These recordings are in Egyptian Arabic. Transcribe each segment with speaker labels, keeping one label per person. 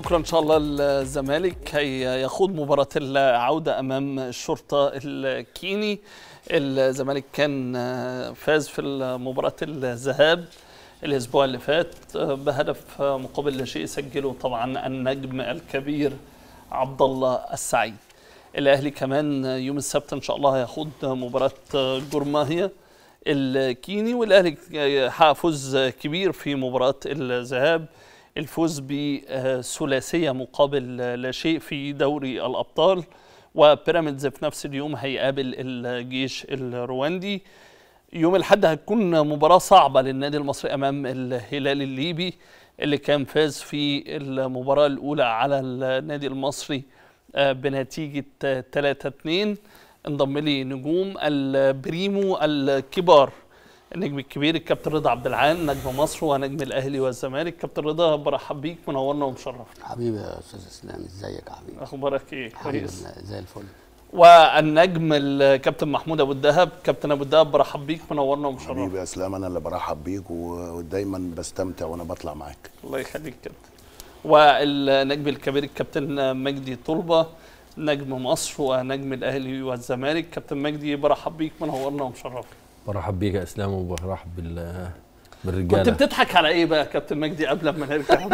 Speaker 1: بكره ان شاء الله الزمالك هيخوض مباراه العوده امام الشرطه الكيني الزمالك كان فاز في مباراه الذهاب الاسبوع اللي فات بهدف مقابل لا شيء سجله طبعا النجم الكبير عبد الله السعيد الاهلي كمان يوم السبت ان شاء الله هيخوض مباراه جورماهيا الكيني والاهلي حقق فوز كبير في مباراه الذهاب الفوز بثلاثيه مقابل لا شيء في دوري الابطال وبيراميدز في نفس اليوم هيقابل الجيش الرواندي يوم الاحد هتكون مباراه صعبه للنادي المصري امام الهلال الليبي اللي كان فاز في المباراه الاولى على النادي المصري بنتيجه 3 2 انضم لي نجوم البريمو الكبار النجم الكبير الكابتن رضا عبد العال نجم مصر ونجم الاهلي والزمالك كابتن رضا برحب بيك منورنا ومشرفنا
Speaker 2: حبيبي يا استاذ اسلام ازيك يا حبيبي
Speaker 1: اخبارك ايه
Speaker 2: الحمد لله زي الفل
Speaker 1: والنجم الكابتن محمود ابو الدهب كابتن ابو الدهب برحب بيك منورنا ومشرفنا
Speaker 3: حبيبي يا اسلام انا اللي برحب بيك ودايما بستمتع وانا بطلع معاك
Speaker 1: الله يخليك كابتن والنجم الكبير الكابتن مجدي طلبه نجم مصر ونجم الاهلي والزمالك كابتن مجدي برحب بيك منورنا ومشرفنا
Speaker 4: برحب بيك يا اسلام وبرحب بال بالرجاله
Speaker 1: كنت بتضحك على ايه بقى يا كابتن مجدي قبل ما نرجع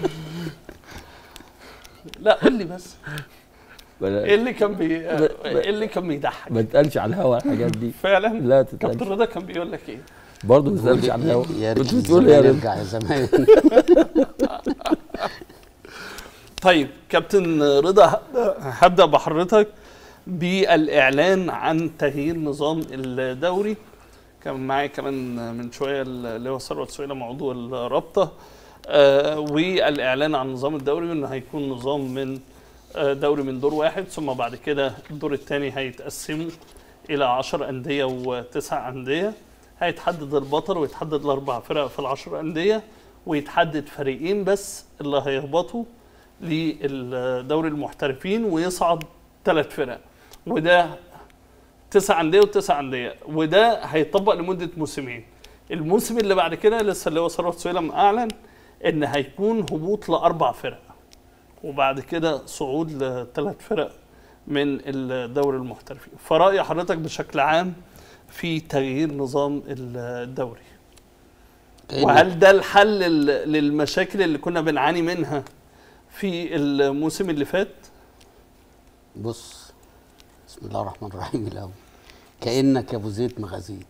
Speaker 1: لا قول لي بس ايه اللي كان بي ايه اللي كان بيضحك
Speaker 4: ما تقالش على الهوا الحاجات دي
Speaker 1: فعلا
Speaker 4: لا تتقالش
Speaker 1: كابتن رضا كان بيقول لك ايه
Speaker 4: برضه ما تقالش على الهوا
Speaker 2: يا ريت
Speaker 4: كنت بتقول يا رضا
Speaker 2: يرجع يا زمان
Speaker 1: طيب كابتن رضا هبدا بحضرتك بالاعلان عن تغيير نظام الدوري كان معايا كمان من شويه اللي هو ثروت سويلة موضوع الرابطه آه والاعلان عن نظام الدوري انه هيكون نظام من آه دوري من دور واحد ثم بعد كده الدور الثاني هيتقسموا الى 10 انديه وتسع انديه هيتحدد البطل ويتحدد الاربع فرق في العشر انديه ويتحدد فريقين بس اللي هيهبطوا لدوري المحترفين ويصعد ثلاث فرق وده تسع انديه وتسع انديه وده هيطبق لمده موسمين الموسم اللي بعد كده لسه اللي هو ثروت سويلم اعلن ان هيكون هبوط لاربع فرق وبعد كده صعود لثلاث فرق من الدوري المحترفين فراي حضرتك بشكل عام في تغيير نظام الدوري وهل ده الحل للمشاكل اللي كنا بنعاني منها في الموسم اللي فات
Speaker 2: بص بسم الله الرحمن الرحيم الاول كانك يا ابو زيد مغازيت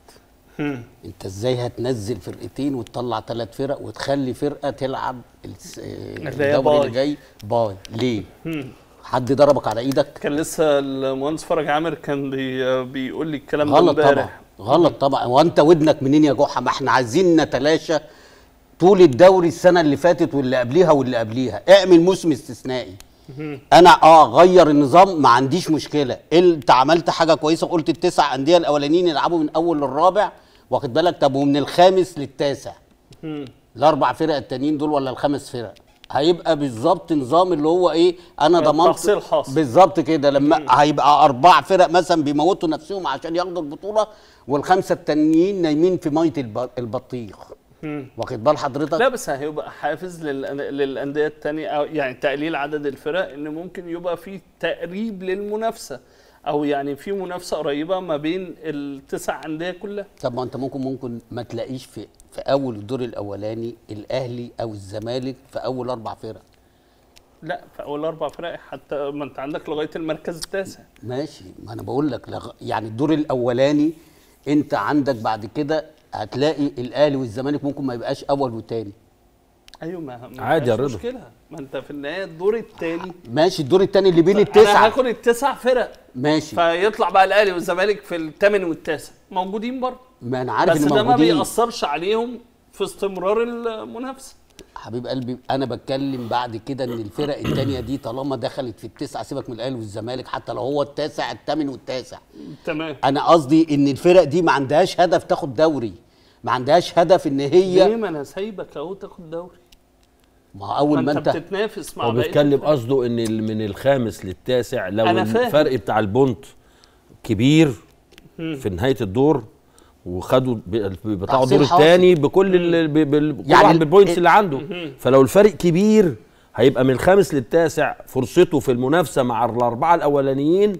Speaker 2: انت ازاي هتنزل فرقتين وتطلع ثلاث فرق وتخلي فرقه تلعب الس- الدوري اللي جاي باي ليه حد ضربك على ايدك
Speaker 1: كان لسه المهندس فرج عامر كان بي بيقول لي الكلام ده
Speaker 2: غلط طبعا
Speaker 1: امبارح
Speaker 2: غلط طبعا وانت ودنك منين يا جحا ما احنا عايزين نتلاشى طول الدوري السنه اللي فاتت واللي قبليها واللي قبليها اعمل موسم استثنائي انا اه غير النظام ما عنديش مشكله انت عملت حاجه كويسه قلت التسع انديه الاولانيين يلعبوا من اول للرابع واخد بالك طب ومن الخامس للتاسع الاربع فرق التانيين دول ولا الخمس فرق هيبقى بالظبط نظام اللي هو ايه انا ضمنت
Speaker 1: تحصيل حاصل.
Speaker 2: بالظبط كده لما هيبقى اربع فرق مثلا بيموتوا نفسهم عشان ياخدوا البطوله والخمسه التانيين نايمين في ميه الب- البطيخ واخد بال حضرتك
Speaker 1: لا بس هيبقى حافز للأن- للانديه الثانيه او يعني تقليل عدد الفرق ان ممكن يبقى في تقريب للمنافسه او يعني في منافسه قريبه ما بين التسع انديه كلها
Speaker 2: طب ما انت ممكن ممكن ما تلاقيش في في اول الدور الاولاني الاهلي او الزمالك في اول اربع فرق
Speaker 1: لا في اول اربع فرق حتى ما انت عندك لغايه المركز التاسع
Speaker 2: ماشي ما انا بقول لك لغ... يعني الدور الاولاني انت عندك بعد كده هتلاقي الاهلي والزمالك ممكن ما يبقاش اول وتاني
Speaker 1: ايوه ما ما
Speaker 4: عادي يا
Speaker 1: فيهاش
Speaker 4: رضا.
Speaker 1: مشكله ما انت في النهايه الدور الثاني
Speaker 2: ماشي الدور التاني اللي بين
Speaker 1: انا
Speaker 2: التسعه
Speaker 1: هاخد التسع فرق
Speaker 2: ماشي
Speaker 1: فيطلع بقى الاهلي والزمالك في الثامن والتاسع موجودين برضه
Speaker 2: ما انا عارف
Speaker 1: بس
Speaker 2: ان
Speaker 1: ده ما
Speaker 2: موجودين
Speaker 1: بيأثرش عليهم في استمرار المنافسه
Speaker 2: حبيب قلبي انا بتكلم بعد كده ان الفرق التانيه دي طالما دخلت في التسعه سيبك من الاهلي والزمالك حتى لو هو التاسع الثامن والتاسع
Speaker 1: تمام
Speaker 2: انا قصدي ان الفرق دي ما عندهاش هدف تاخد دوري ما عندهاش هدف ان
Speaker 1: ليه
Speaker 2: هي
Speaker 1: ما انا سايبك اهو تاخد دوري
Speaker 2: ما هو اول
Speaker 1: ما
Speaker 2: ما
Speaker 1: انت
Speaker 2: انت
Speaker 1: بتتنافس مع
Speaker 4: هو
Speaker 1: بقية
Speaker 4: بيتكلم
Speaker 1: الفرق.
Speaker 4: قصده ان ال- من الخامس للتاسع لو
Speaker 1: أنا فاهم.
Speaker 4: الفرق بتاع البونت كبير في نهايه الدور وخدوا ب- بيطلعوا
Speaker 2: تحصيل
Speaker 4: الدور
Speaker 2: حاصل.
Speaker 4: الثاني بكل ال- ب- بال- كل
Speaker 2: يعني
Speaker 4: واحد
Speaker 2: ال-
Speaker 4: بالبوينتس اللي عنده فلو الفرق كبير هيبقى من الخامس للتاسع فرصته في المنافسه مع الاربعه الاولانيين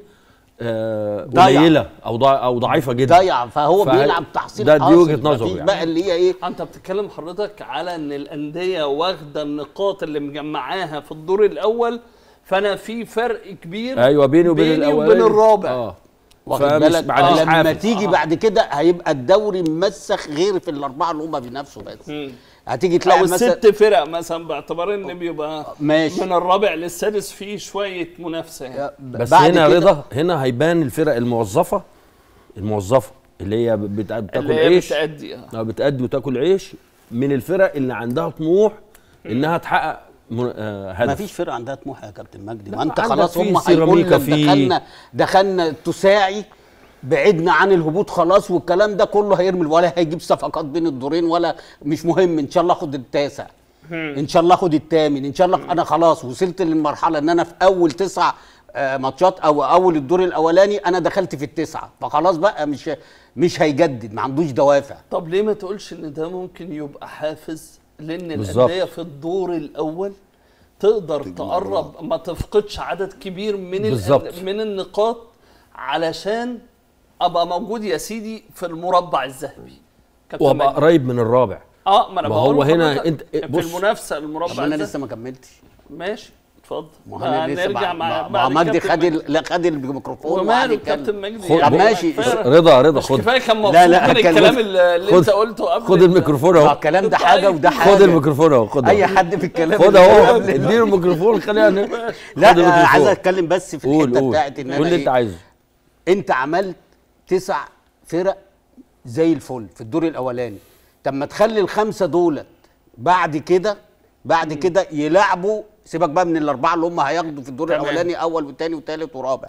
Speaker 4: آه،
Speaker 2: ضايع.
Speaker 4: قليله او ضع او ضعيفه جدا
Speaker 2: ضيع فهو
Speaker 4: فهي-
Speaker 2: بيلعب تحصيل
Speaker 4: ده- دي
Speaker 2: حاصل.
Speaker 4: وجهة نظره
Speaker 2: مفيش
Speaker 4: يعني.
Speaker 2: بقى اللي هي ايه
Speaker 1: انت بتتكلم حضرتك على ان الانديه واخده النقاط اللي مجمعاها في الدور الاول فانا في فرق كبير
Speaker 4: ايوه بيني وبين
Speaker 1: بيني
Speaker 4: الاولاني
Speaker 1: وبين الرابع
Speaker 4: اه
Speaker 2: واخد
Speaker 4: فمش-
Speaker 2: بالك
Speaker 4: ما عنديش
Speaker 2: لما
Speaker 4: حافز.
Speaker 2: تيجي
Speaker 1: آه.
Speaker 2: بعد كده هيبقى الدوري ممسخ غير في الاربعه اللي هم بينافسوا بس
Speaker 1: مم.
Speaker 2: هتيجي
Speaker 1: او
Speaker 2: تلاقي مثلا
Speaker 1: الست فرق مثلا باعتبار ان بيبقى
Speaker 2: ماشي.
Speaker 1: من الرابع للسادس في شويه منافسه يعني.
Speaker 4: بس
Speaker 2: بعد
Speaker 4: هنا
Speaker 2: كده-
Speaker 4: رضا هنا هيبان الفرق الموظفه الموظفه اللي هي بت- بتاكل
Speaker 1: اللي هي
Speaker 4: عيش
Speaker 1: بتأدي آه.
Speaker 4: اه بتأدي وتاكل عيش من الفرق اللي عندها طموح انها تحقق من- آه، هدف
Speaker 2: ما فيش فرقه عندها طموح يا كابتن مجدي
Speaker 4: لا،
Speaker 2: ما انت
Speaker 4: عندك
Speaker 2: خلاص
Speaker 4: في
Speaker 2: هم هيقول
Speaker 4: سيراميكا
Speaker 2: لك
Speaker 4: في-
Speaker 2: دخلنا دخلنا تساعي بعدنا عن الهبوط خلاص والكلام ده كله هيرمي ولا هيجيب صفقات بين الدورين ولا مش مهم ان شاء الله اخد التاسع ان شاء الله اخد الثامن ان شاء الله انا خلاص وصلت للمرحله ان انا في اول تسع آه، ماتشات او اول الدور الاولاني انا دخلت في التسعه فخلاص بقى مش مش هيجدد ما عندوش دوافع
Speaker 1: طب ليه ما تقولش ان ده ممكن يبقى حافز لان
Speaker 4: بالظبط.
Speaker 1: الانديه في الدور الاول تقدر تقرب ما تفقدش عدد كبير من
Speaker 4: بالظبط.
Speaker 1: الأن- من النقاط علشان ابقى موجود يا سيدي في المربع الذهبي كابتن
Speaker 4: وابقى
Speaker 1: مجدي.
Speaker 4: قريب من الرابع
Speaker 1: اه ما انا
Speaker 4: ما هو
Speaker 1: بقول
Speaker 4: هنا
Speaker 1: لحضرتك
Speaker 4: انت-
Speaker 1: في
Speaker 4: بص.
Speaker 1: المنافسه
Speaker 2: طب
Speaker 1: المربع
Speaker 2: انا
Speaker 1: الذهبي
Speaker 2: لسه ما كملتش
Speaker 1: ماشي اتفضل
Speaker 2: ما هو انا لسه
Speaker 1: نرجع
Speaker 2: بعد-
Speaker 1: مع
Speaker 2: ما
Speaker 1: بعد
Speaker 2: هو مجدي
Speaker 1: كابتن
Speaker 2: خد ال- لا خد الميكروفون وقعد
Speaker 1: وماله
Speaker 2: يتكلم.
Speaker 1: كابتن مجدي
Speaker 4: خد-
Speaker 1: يعني
Speaker 2: ماشي.
Speaker 1: كفاية-
Speaker 4: رضا رضا
Speaker 1: مش
Speaker 4: خد
Speaker 1: كفايه كان مبسوط
Speaker 2: لا، لا،
Speaker 1: من
Speaker 2: كان
Speaker 1: الكلام
Speaker 2: بص-
Speaker 1: اللي اللي
Speaker 4: خد-
Speaker 1: انت قلته قبل
Speaker 4: خد
Speaker 1: ال-
Speaker 4: الميكروفون
Speaker 2: ما هو
Speaker 4: اهو
Speaker 2: الكلام ده
Speaker 1: طيب.
Speaker 2: حاجه وده حاجه
Speaker 4: خد الميكروفون اهو خد
Speaker 2: اي
Speaker 4: اهو.
Speaker 2: حد في الكلام
Speaker 4: خد
Speaker 2: اللي
Speaker 4: اهو
Speaker 2: قبل-
Speaker 4: اديله الميكروفون خلينا ن-
Speaker 2: لا
Speaker 4: خد
Speaker 2: آه، عايز
Speaker 4: الميكروفون.
Speaker 2: اتكلم بس في
Speaker 4: قول
Speaker 2: الحته
Speaker 4: قول
Speaker 2: بتاعت ان
Speaker 4: قول
Speaker 2: انا
Speaker 4: اللي انت
Speaker 2: إيه؟
Speaker 4: عايزه
Speaker 2: انت عملت تسع فرق زي الفل في الدور الاولاني طب ما تخلي الخمسه دولت بعد كده بعد كده يلعبوا سيبك بقى من الاربعه اللي هم هياخدوا في الدور
Speaker 1: تمام.
Speaker 2: الاولاني اول والثاني والثالث ورابع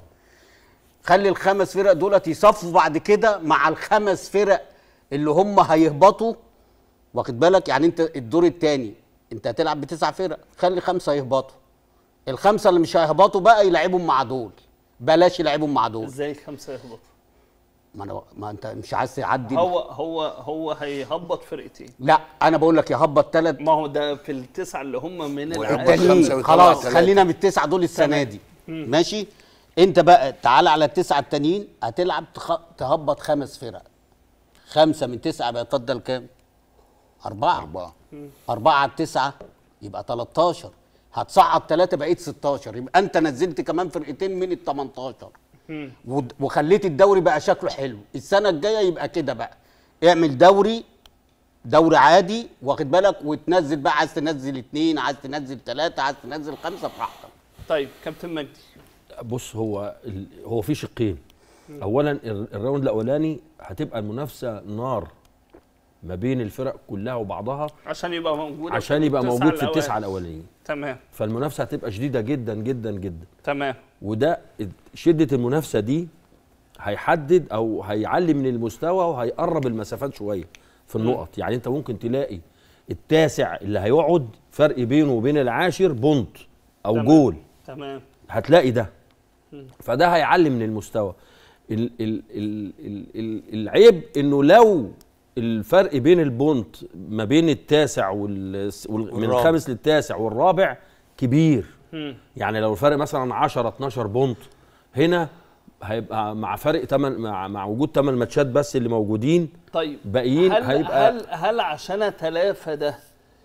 Speaker 2: خلي الخمس فرق دولت يصفوا بعد كده مع الخمس فرق اللي هم هيهبطوا واخد بالك يعني انت الدور الثاني انت هتلعب بتسع فرق خلي خمسه يهبطوا الخمسه اللي مش هيهبطوا بقى يلعبهم مع دول بلاش يلعبهم مع دول
Speaker 1: ازاي خمسه يهبط
Speaker 2: ما انا ما انت مش عايز تعدي
Speaker 1: هو هو هو هيهبط فرقتين
Speaker 2: لا انا بقول لك يهبط ثلاث
Speaker 1: ما هو ده في التسعه اللي هم من
Speaker 3: ويهبط
Speaker 1: العاشر
Speaker 3: خمسة
Speaker 2: التانيين
Speaker 3: ويطلع
Speaker 2: خلاص
Speaker 3: ثلاثة.
Speaker 2: خلينا من التسعه دول السنه
Speaker 1: تمام.
Speaker 2: دي ماشي انت بقى تعالى على التسعه التانيين هتلعب تخ... تهبط خمس فرق خمسه من تسعه بقى يفضل كام؟ اربعه
Speaker 3: أربعة
Speaker 2: أربعة على التسعة يبقى 13 هتصعد ثلاثة بقيت 16 يبقى أنت نزلت كمان فرقتين من ال 18 ود- وخليت الدوري بقى شكله حلو السنة الجاية يبقى كده بقى اعمل دوري دوري عادي واخد بالك وتنزل بقى عايز تنزل اثنين عايز تنزل ثلاثة عايز تنزل خمسة براحتك
Speaker 1: طيب كابتن مجدي
Speaker 4: بص هو ال- هو في شقين اولا ال- الراوند الاولاني هتبقى المنافسه نار ما بين الفرق كلها وبعضها
Speaker 1: عشان يبقى موجود
Speaker 4: عشان يبقى موجود في التسعه الاولانيين
Speaker 1: تمام
Speaker 4: فالمنافسه هتبقى شديده جدا جدا جدا
Speaker 1: تمام
Speaker 4: وده شده المنافسه دي هيحدد او هيعلي من المستوى وهيقرب المسافات شويه في النقط يعني انت ممكن تلاقي التاسع اللي هيقعد فرق بينه وبين العاشر بونت او
Speaker 1: تمام.
Speaker 4: جول
Speaker 1: تمام
Speaker 4: هتلاقي ده فده هيعلي من المستوى ال ال ال ال ال العيب انه لو الفرق بين البونت ما بين التاسع وال وال- من
Speaker 2: والرابع.
Speaker 4: الخامس للتاسع والرابع كبير
Speaker 1: مم.
Speaker 4: يعني لو الفرق مثلا 10 12 بونت هنا هيبقى مع فرق 8 مع, مع وجود 8 ماتشات بس اللي موجودين
Speaker 1: طيب
Speaker 4: باقيين
Speaker 1: هل
Speaker 4: هيبقى
Speaker 1: هل هل عشان اتلافى ده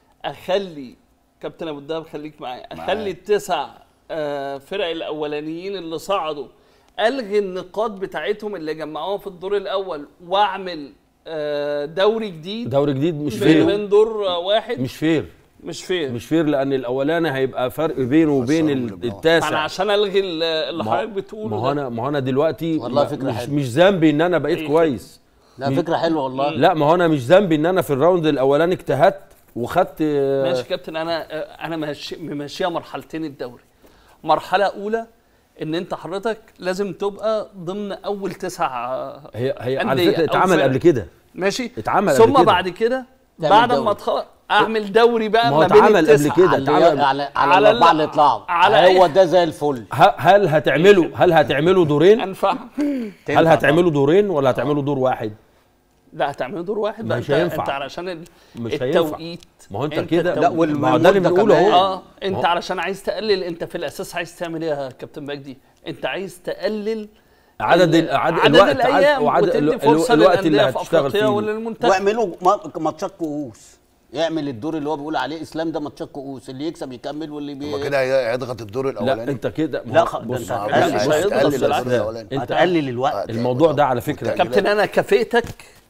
Speaker 1: اخلي كابتن ابو الدهب خليك معايا اخلي التسع آه، فرق الاولانيين اللي صعدوا الغي النقاط بتاعتهم اللي جمعوها في الدور الاول واعمل آه، دوري جديد
Speaker 4: دوري جديد مش
Speaker 1: بين
Speaker 4: فير
Speaker 1: بين دور آه، واحد
Speaker 4: مش فير
Speaker 1: مش فير
Speaker 4: مش فير لان الاولاني هيبقى فرق بينه وبين
Speaker 3: خسروا
Speaker 4: ال-
Speaker 3: اللي بقى.
Speaker 4: التاسع
Speaker 1: انا عشان الغي ال- اللي
Speaker 4: ما هو-
Speaker 1: حضرتك بتقوله
Speaker 4: ما هو
Speaker 1: ده.
Speaker 4: انا ما هو انا دلوقتي
Speaker 2: والله
Speaker 4: ما-
Speaker 2: فكرة
Speaker 4: مش,
Speaker 2: حلوة.
Speaker 4: مش ذنبي ان انا بقيت
Speaker 1: أي
Speaker 4: كويس
Speaker 2: لا فكرة حلوة والله
Speaker 4: لا ما هو انا مش ذنبي ان انا في الراوند الاولاني اجتهدت وخدت
Speaker 1: ماشي يا كابتن انا انا ماشي ممشيها مرحلتين الدوري مرحله اولى ان انت حضرتك لازم تبقى ضمن اول تسع
Speaker 4: هي هي على
Speaker 1: أندية
Speaker 4: فكره
Speaker 1: أو
Speaker 4: اتعمل
Speaker 1: فرق.
Speaker 4: قبل كده
Speaker 1: ماشي
Speaker 4: اتعمل
Speaker 1: ثم
Speaker 4: قبل كده.
Speaker 1: بعد كده
Speaker 2: تعمل
Speaker 1: بعد
Speaker 2: دوري.
Speaker 1: ما تخلص اعمل دوري بقى
Speaker 4: ما هو
Speaker 1: ما بين
Speaker 4: اتعمل قبل
Speaker 1: التسعه
Speaker 4: كده.
Speaker 2: على
Speaker 4: اتعمل-
Speaker 2: على, على,
Speaker 1: على
Speaker 2: الأربعة
Speaker 1: ال-
Speaker 2: اللي يطلعوا
Speaker 1: على
Speaker 2: هو
Speaker 1: أي-
Speaker 2: ده زي الفل
Speaker 4: ه- هل هتعملوا هل هتعملوا دورين
Speaker 1: انفع
Speaker 4: هل هتعملوا دورين ولا هتعملوا دور واحد
Speaker 1: لا هتعملوا دور واحد بقى
Speaker 4: مش
Speaker 1: انت,
Speaker 4: هينفع.
Speaker 1: انت علشان ال...
Speaker 4: مش هينفع.
Speaker 1: التوقيت
Speaker 4: ما هو انت كده
Speaker 1: التوقيت.
Speaker 2: لا،
Speaker 4: ما هو ده اللي
Speaker 2: والمدة
Speaker 4: بنقوله
Speaker 2: كمان.
Speaker 4: اهو
Speaker 1: اه انت
Speaker 4: هو-
Speaker 1: علشان عايز تقلل انت في الاساس عايز تعمل ايه يا كابتن مجدي انت عايز تقلل
Speaker 4: عدد
Speaker 1: ال-
Speaker 4: ال- عدد,
Speaker 1: عدد
Speaker 4: الوقت
Speaker 1: الايام
Speaker 4: وعدد
Speaker 1: وتدي
Speaker 4: ال-
Speaker 1: فرصه
Speaker 4: الوقت اللي
Speaker 1: للأندية في
Speaker 4: هتشتغل
Speaker 1: أفريقيا
Speaker 4: فيه
Speaker 1: وللمنتخب
Speaker 2: واعملوا ما- ماتشات كؤوس يعمل الدور اللي هو بيقول عليه اسلام ده ماتشات كؤوس اللي يكسب يكمل واللي بي...
Speaker 3: هو كده هي- هيضغط الدور
Speaker 4: لا
Speaker 3: الاولاني
Speaker 4: انت كده ما
Speaker 2: لا،
Speaker 4: هو-
Speaker 2: خ- ده
Speaker 4: بص
Speaker 2: انت
Speaker 3: ما هو
Speaker 2: هتقلل-
Speaker 3: بس
Speaker 1: مش هيضغط
Speaker 3: هتقلل
Speaker 1: بالعكس.
Speaker 3: الدور الاولاني
Speaker 2: انت قلل الوقت
Speaker 4: الموضوع ده على فكره
Speaker 1: كابتن انا كافئتك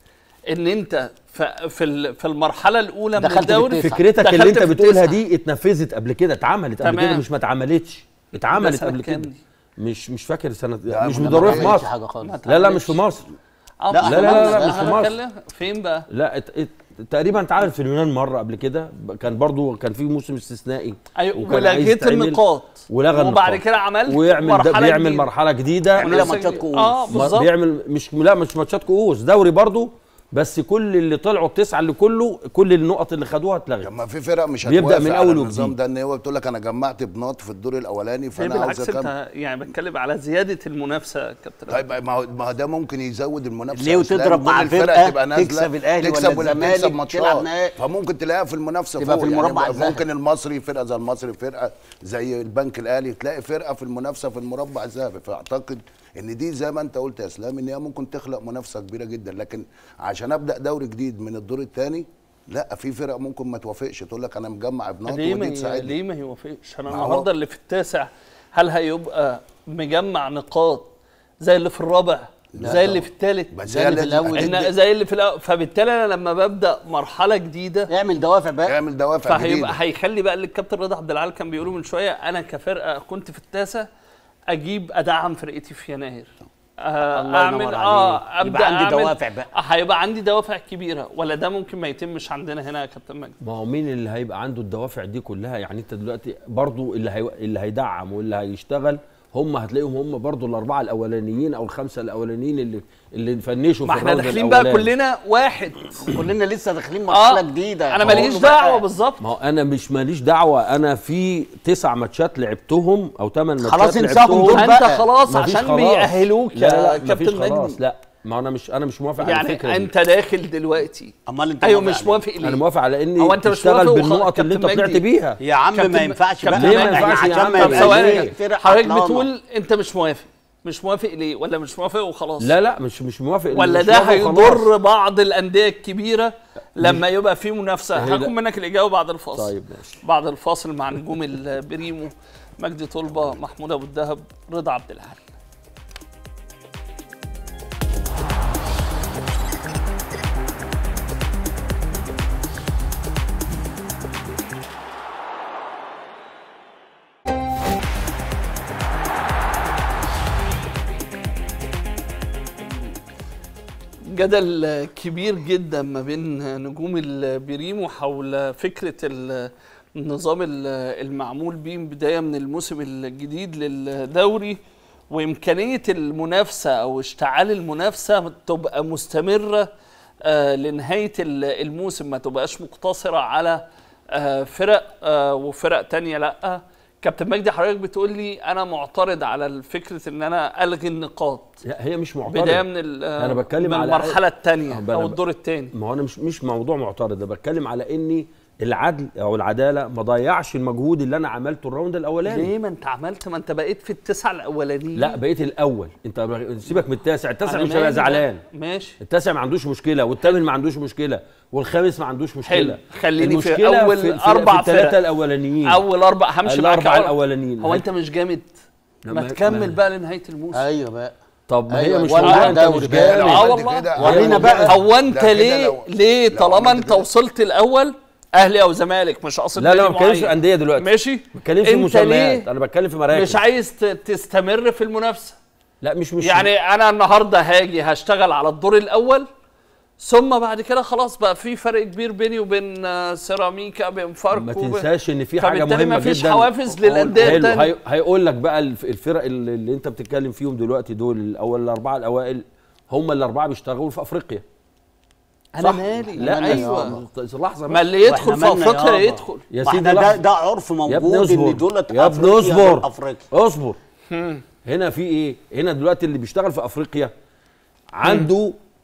Speaker 1: ان انت ف- في ال- في المرحله الاولى من
Speaker 2: دخلت
Speaker 1: الدوري
Speaker 2: بالتسعة.
Speaker 4: فكرتك
Speaker 1: دخلت
Speaker 4: اللي انت
Speaker 1: في
Speaker 4: بتقولها
Speaker 1: التسعة.
Speaker 4: دي اتنفذت قبل كده اتعملت قبل
Speaker 1: تمام.
Speaker 4: كده مش ما اتعملتش اتعملت
Speaker 1: سنة
Speaker 4: قبل
Speaker 1: كام
Speaker 4: كده
Speaker 1: دي؟
Speaker 4: مش مش فاكر سنه
Speaker 3: لا،
Speaker 4: مش
Speaker 3: ما
Speaker 4: ضروري في
Speaker 3: عملتش
Speaker 4: مصر
Speaker 2: حاجه خالص
Speaker 4: لا لا مش في مصر
Speaker 1: آه،
Speaker 2: لا،
Speaker 1: مش
Speaker 2: لا،
Speaker 1: في
Speaker 2: لا،
Speaker 1: مصر.
Speaker 2: لا،
Speaker 4: مش في
Speaker 1: أنا
Speaker 4: مصر.
Speaker 1: بتكلم فين بقى
Speaker 4: لا ات ات تقريبا انت عارف في اليونان مره قبل كده ب- كان برضو كان في موسم استثنائي
Speaker 1: ايوه
Speaker 4: وكان عايز
Speaker 1: ولغيت
Speaker 4: يتعمل
Speaker 1: النقاط
Speaker 4: ولغى
Speaker 1: وبعد
Speaker 4: النقاط.
Speaker 1: كده عملت
Speaker 4: ويعمل ده
Speaker 1: مرحلة
Speaker 4: بيعمل
Speaker 1: جديدة.
Speaker 4: مرحله جديده
Speaker 2: يعملها
Speaker 1: بس-
Speaker 2: ماتشات كؤوس.
Speaker 1: اه
Speaker 4: ما-
Speaker 1: بالظبط
Speaker 4: بيعمل مش لا مش ماتشات كؤوس دوري برضو بس كل اللي طلعوا التسعه اللي كله كل النقط اللي خدوها اتلغت
Speaker 3: طب ما في فرق مش
Speaker 4: بيبدأ
Speaker 3: هتوافق
Speaker 4: من
Speaker 3: على
Speaker 4: أول
Speaker 3: النظام
Speaker 4: وجديد.
Speaker 3: ده ان هو بتقول لك انا جمعت بناط في الدور الاولاني
Speaker 1: ليه
Speaker 3: فانا عاوز
Speaker 1: بالعكس
Speaker 3: اكمل
Speaker 1: انت يعني بتكلم على زياده المنافسه يا كابتن
Speaker 3: طيب ما هو ما هو ده ممكن يزود المنافسه
Speaker 2: ليه
Speaker 3: يا إسلام.
Speaker 2: وتضرب
Speaker 3: كل
Speaker 2: مع
Speaker 3: الفرق
Speaker 2: فرقة
Speaker 3: تبقى نازلة
Speaker 2: تكسب الأهلي
Speaker 3: تكسب
Speaker 2: ولا
Speaker 3: ولا تكسب
Speaker 2: الزمالك
Speaker 3: ماتشات
Speaker 2: تلعب نهائي.
Speaker 3: فممكن تلاقيها في المنافسه
Speaker 2: تبقى
Speaker 3: فوق
Speaker 2: في المربع
Speaker 3: يعني
Speaker 2: الذهبي.
Speaker 3: ممكن المصري فرقه زي المصري فرقه زي البنك الاهلي تلاقي فرقه في المنافسه في المربع الذهبي فاعتقد ان دي زي ما انت قلت يا اسلام ان هي ممكن تخلق منافسه كبيره جدا لكن عشان ابدا دوري جديد من الدور الثاني لا في فرق ممكن ما توافقش تقول لك انا مجمع بناط
Speaker 1: ليه ما
Speaker 3: ودي
Speaker 1: ي-
Speaker 3: تساعدني
Speaker 1: ليه ما يوافقش انا
Speaker 3: ما هو-
Speaker 1: النهارده اللي في التاسع هل هيبقى مجمع نقاط زي اللي في الرابع زي اللي في الثالث
Speaker 3: بس
Speaker 2: زي
Speaker 3: هي
Speaker 2: اللي في
Speaker 3: لازم
Speaker 2: الأول.
Speaker 3: تدي-
Speaker 1: إن زي اللي في الاول فبالتالي انا لما ببدا مرحله جديده
Speaker 2: اعمل دوافع بقى
Speaker 3: اعمل دوافع جديده
Speaker 1: فهيبقى هيخلي بقى اللي الكابتن رضا عبد العال كان بيقوله من شويه انا كفرقه كنت في التاسع اجيب ادعم فرقتي في يناير آه
Speaker 2: الله ينور
Speaker 1: اعمل
Speaker 2: عليك.
Speaker 1: اه ابدا
Speaker 2: يبقى عندي
Speaker 1: أعمل-
Speaker 2: دوافع بقى.
Speaker 1: آه، هيبقى عندي دوافع كبيره ولا ده ممكن ما يتمش عندنا هنا يا كابتن مجدي
Speaker 4: ما هو مين اللي هيبقى عنده الدوافع دي كلها يعني انت دلوقتي برضو اللي هي... اللي هيدعم واللي هيشتغل هم هتلاقيهم هم برضو الاربعه الاولانيين او الخمسه الاولانيين اللي اللي فنشوا
Speaker 1: ما
Speaker 4: في
Speaker 1: احنا
Speaker 4: الراوند
Speaker 1: داخلين بقى
Speaker 4: الأولاني.
Speaker 1: كلنا واحد
Speaker 2: كلنا لسه داخلين مرحله
Speaker 1: اه
Speaker 2: جديده
Speaker 1: انا
Speaker 2: فقول
Speaker 1: ماليش
Speaker 2: له بقى.
Speaker 1: دعوه بالظبط
Speaker 4: ما هو انا مش ماليش دعوه انا في تسع ماتشات لعبتهم او ثمان ماتشات
Speaker 2: خلاص انساهم
Speaker 4: لعبتهم
Speaker 2: دول
Speaker 1: انت
Speaker 2: بقى.
Speaker 1: خلاص
Speaker 4: مفيش
Speaker 1: عشان
Speaker 4: خلاص.
Speaker 1: بيأهلوك
Speaker 4: لا
Speaker 1: يا
Speaker 4: لا مفيش
Speaker 1: كابتن
Speaker 4: خلاص
Speaker 1: مجدي
Speaker 4: لا ما انا مش انا مش موافق على
Speaker 1: يعني
Speaker 4: الفكره دي.
Speaker 1: انت داخل دلوقتي
Speaker 2: امال انت
Speaker 1: ايوه
Speaker 2: موافق
Speaker 1: مش
Speaker 2: عليه؟
Speaker 1: موافق ليه
Speaker 4: انا موافق على اني
Speaker 1: هو انت مش
Speaker 4: تشتغل
Speaker 1: موافق وخ-
Speaker 4: بالنقط اللي انت
Speaker 1: كابتن
Speaker 4: طلعت
Speaker 1: مجدي.
Speaker 4: بيها
Speaker 2: يا عم
Speaker 1: كابتن-
Speaker 2: ما ينفعش بقى
Speaker 1: كابتن
Speaker 4: ليه ما
Speaker 2: احنا
Speaker 4: ينفعش يا
Speaker 2: عشان
Speaker 4: عم؟
Speaker 2: ما
Speaker 1: طب
Speaker 4: طب
Speaker 2: يبقاش
Speaker 1: ثواني
Speaker 2: ايه فرق
Speaker 1: حضرتك
Speaker 2: عطلانة.
Speaker 1: بتقول انت مش موافق مش موافق ليه ولا مش موافق وخلاص
Speaker 4: لا لا مش مش موافق
Speaker 1: ولا
Speaker 4: مش
Speaker 1: ده
Speaker 4: موافق
Speaker 1: هيضر
Speaker 4: وخلاص.
Speaker 1: بعض الانديه الكبيره لما يبقى في منافسه
Speaker 4: هي
Speaker 1: هاخد
Speaker 4: لا.
Speaker 1: منك الاجابه بعد الفاصل
Speaker 4: طيب ماشي
Speaker 1: بعد الفاصل مع نجوم البريمو مجدي طلبه محمود ابو الدهب رضا عبد العال جدل كبير جدا ما بين نجوم البريمو حول فكرة ال- النظام ال- المعمول به بداية من الموسم الجديد للدوري وإمكانية المنافسة أو اشتعال المنافسة تبقى مستمرة آه، لنهاية ال- الموسم ما تبقاش مقتصرة على آه، فرق آه، وفرق تانية لأ كابتن مجدي حضرتك بتقول لي أنا معترض على فكرة إن أنا ألغي النقاط
Speaker 4: لا، هي مش معترض
Speaker 1: بدايه من ال-
Speaker 4: أنا بتكلم
Speaker 1: من
Speaker 4: على-
Speaker 1: المرحله الثانيه
Speaker 4: أه، أنا
Speaker 1: او
Speaker 4: ب-
Speaker 1: الدور الثاني
Speaker 4: ما هو انا مش مش موضوع معترض انا بتكلم على اني العدل او العداله ما ضيعش المجهود اللي انا عملته الراوند الاولاني
Speaker 1: ليه ما انت عملت ما انت بقيت في التسعه الاولانيين
Speaker 4: لا بقيت الاول انت سيبك من التاسع التاسع
Speaker 1: أنا
Speaker 4: مش هيبقى
Speaker 1: مالي
Speaker 4: زعلان
Speaker 1: بقى. ماشي
Speaker 4: التاسع ما عندوش مشكله والثامن ما عندوش مشكله والخامس ما عندوش مشكله
Speaker 1: حلو. خليني في
Speaker 4: المشكلة
Speaker 1: أول
Speaker 4: في, في
Speaker 1: أربع
Speaker 4: في الثلاثه
Speaker 1: فرق.
Speaker 4: الاولانيين
Speaker 1: اول اربع همشي معاك
Speaker 4: الاربعه
Speaker 1: أول-
Speaker 4: الاولانيين
Speaker 1: هو انت مش جامد
Speaker 4: لا،
Speaker 1: ما
Speaker 4: ما-
Speaker 1: تكمل
Speaker 4: ما-
Speaker 1: بقى لنهايه الموسم
Speaker 2: ايوه بقى
Speaker 4: طب ما هي
Speaker 2: أيوة،
Speaker 4: مش
Speaker 2: ولا
Speaker 4: موضوع انت
Speaker 2: دوري
Speaker 4: مش
Speaker 2: بقى.
Speaker 3: لو
Speaker 4: جامد
Speaker 1: آه
Speaker 3: عملت
Speaker 1: والله.
Speaker 3: كده-
Speaker 2: ورينا
Speaker 3: لو-
Speaker 2: بقى.
Speaker 1: هو انت
Speaker 3: لا، كده
Speaker 1: ليه
Speaker 3: لو-
Speaker 1: ليه
Speaker 3: لو
Speaker 1: طالما
Speaker 3: عملت
Speaker 1: انت
Speaker 3: كده.
Speaker 1: وصلت الاول اهلي او زمالك مش قصد
Speaker 4: لا لا ما
Speaker 1: نادي
Speaker 4: بتكلمش في
Speaker 1: معين.
Speaker 4: انديه دلوقتي
Speaker 1: ماشي
Speaker 4: ما بتكلمش في
Speaker 1: انت
Speaker 4: مسميات
Speaker 1: ليه
Speaker 4: انا بتكلم في مراكز
Speaker 1: مش عايز ت- تستمر في المنافسه
Speaker 4: لا مش مش
Speaker 1: يعني انا النهارده هاجي هشتغل على الدور الاول ثم بعد كده خلاص بقى في فرق كبير بيني وبين آه، سيراميكا بين فاركو
Speaker 4: ما
Speaker 1: وبين-
Speaker 4: تنساش ان في حاجه
Speaker 1: فبالتالي
Speaker 4: مهمه
Speaker 1: مفيش
Speaker 4: جدا
Speaker 1: حوافز للأندية
Speaker 4: حلو،
Speaker 1: التانية.
Speaker 4: هي- هيقول لك بقى الف- الفرق اللي, اللي انت بتتكلم فيهم دلوقتي دول الاول الاربعه الاوائل هم الاربعه بيشتغلوا في افريقيا
Speaker 1: انا
Speaker 4: صح؟
Speaker 1: مالي
Speaker 2: مالنا
Speaker 1: لا
Speaker 2: يا
Speaker 1: ايوه
Speaker 4: لحظه
Speaker 1: ما
Speaker 4: بس.
Speaker 1: اللي يدخل
Speaker 2: وإحنا
Speaker 1: في
Speaker 2: مالنا
Speaker 1: افريقيا
Speaker 2: يابا.
Speaker 1: يدخل
Speaker 4: يا
Speaker 2: ما
Speaker 4: سيدي
Speaker 2: احنا ده
Speaker 4: لحظة.
Speaker 2: ده عرف
Speaker 4: يا ابني
Speaker 2: موجود ان
Speaker 4: اصبر
Speaker 2: دولت
Speaker 4: يا ابني
Speaker 2: أفريقيا غير
Speaker 4: اصبر
Speaker 2: افريقيا
Speaker 4: اصبر هنا في ايه هنا دلوقتي اللي بيشتغل في افريقيا عنده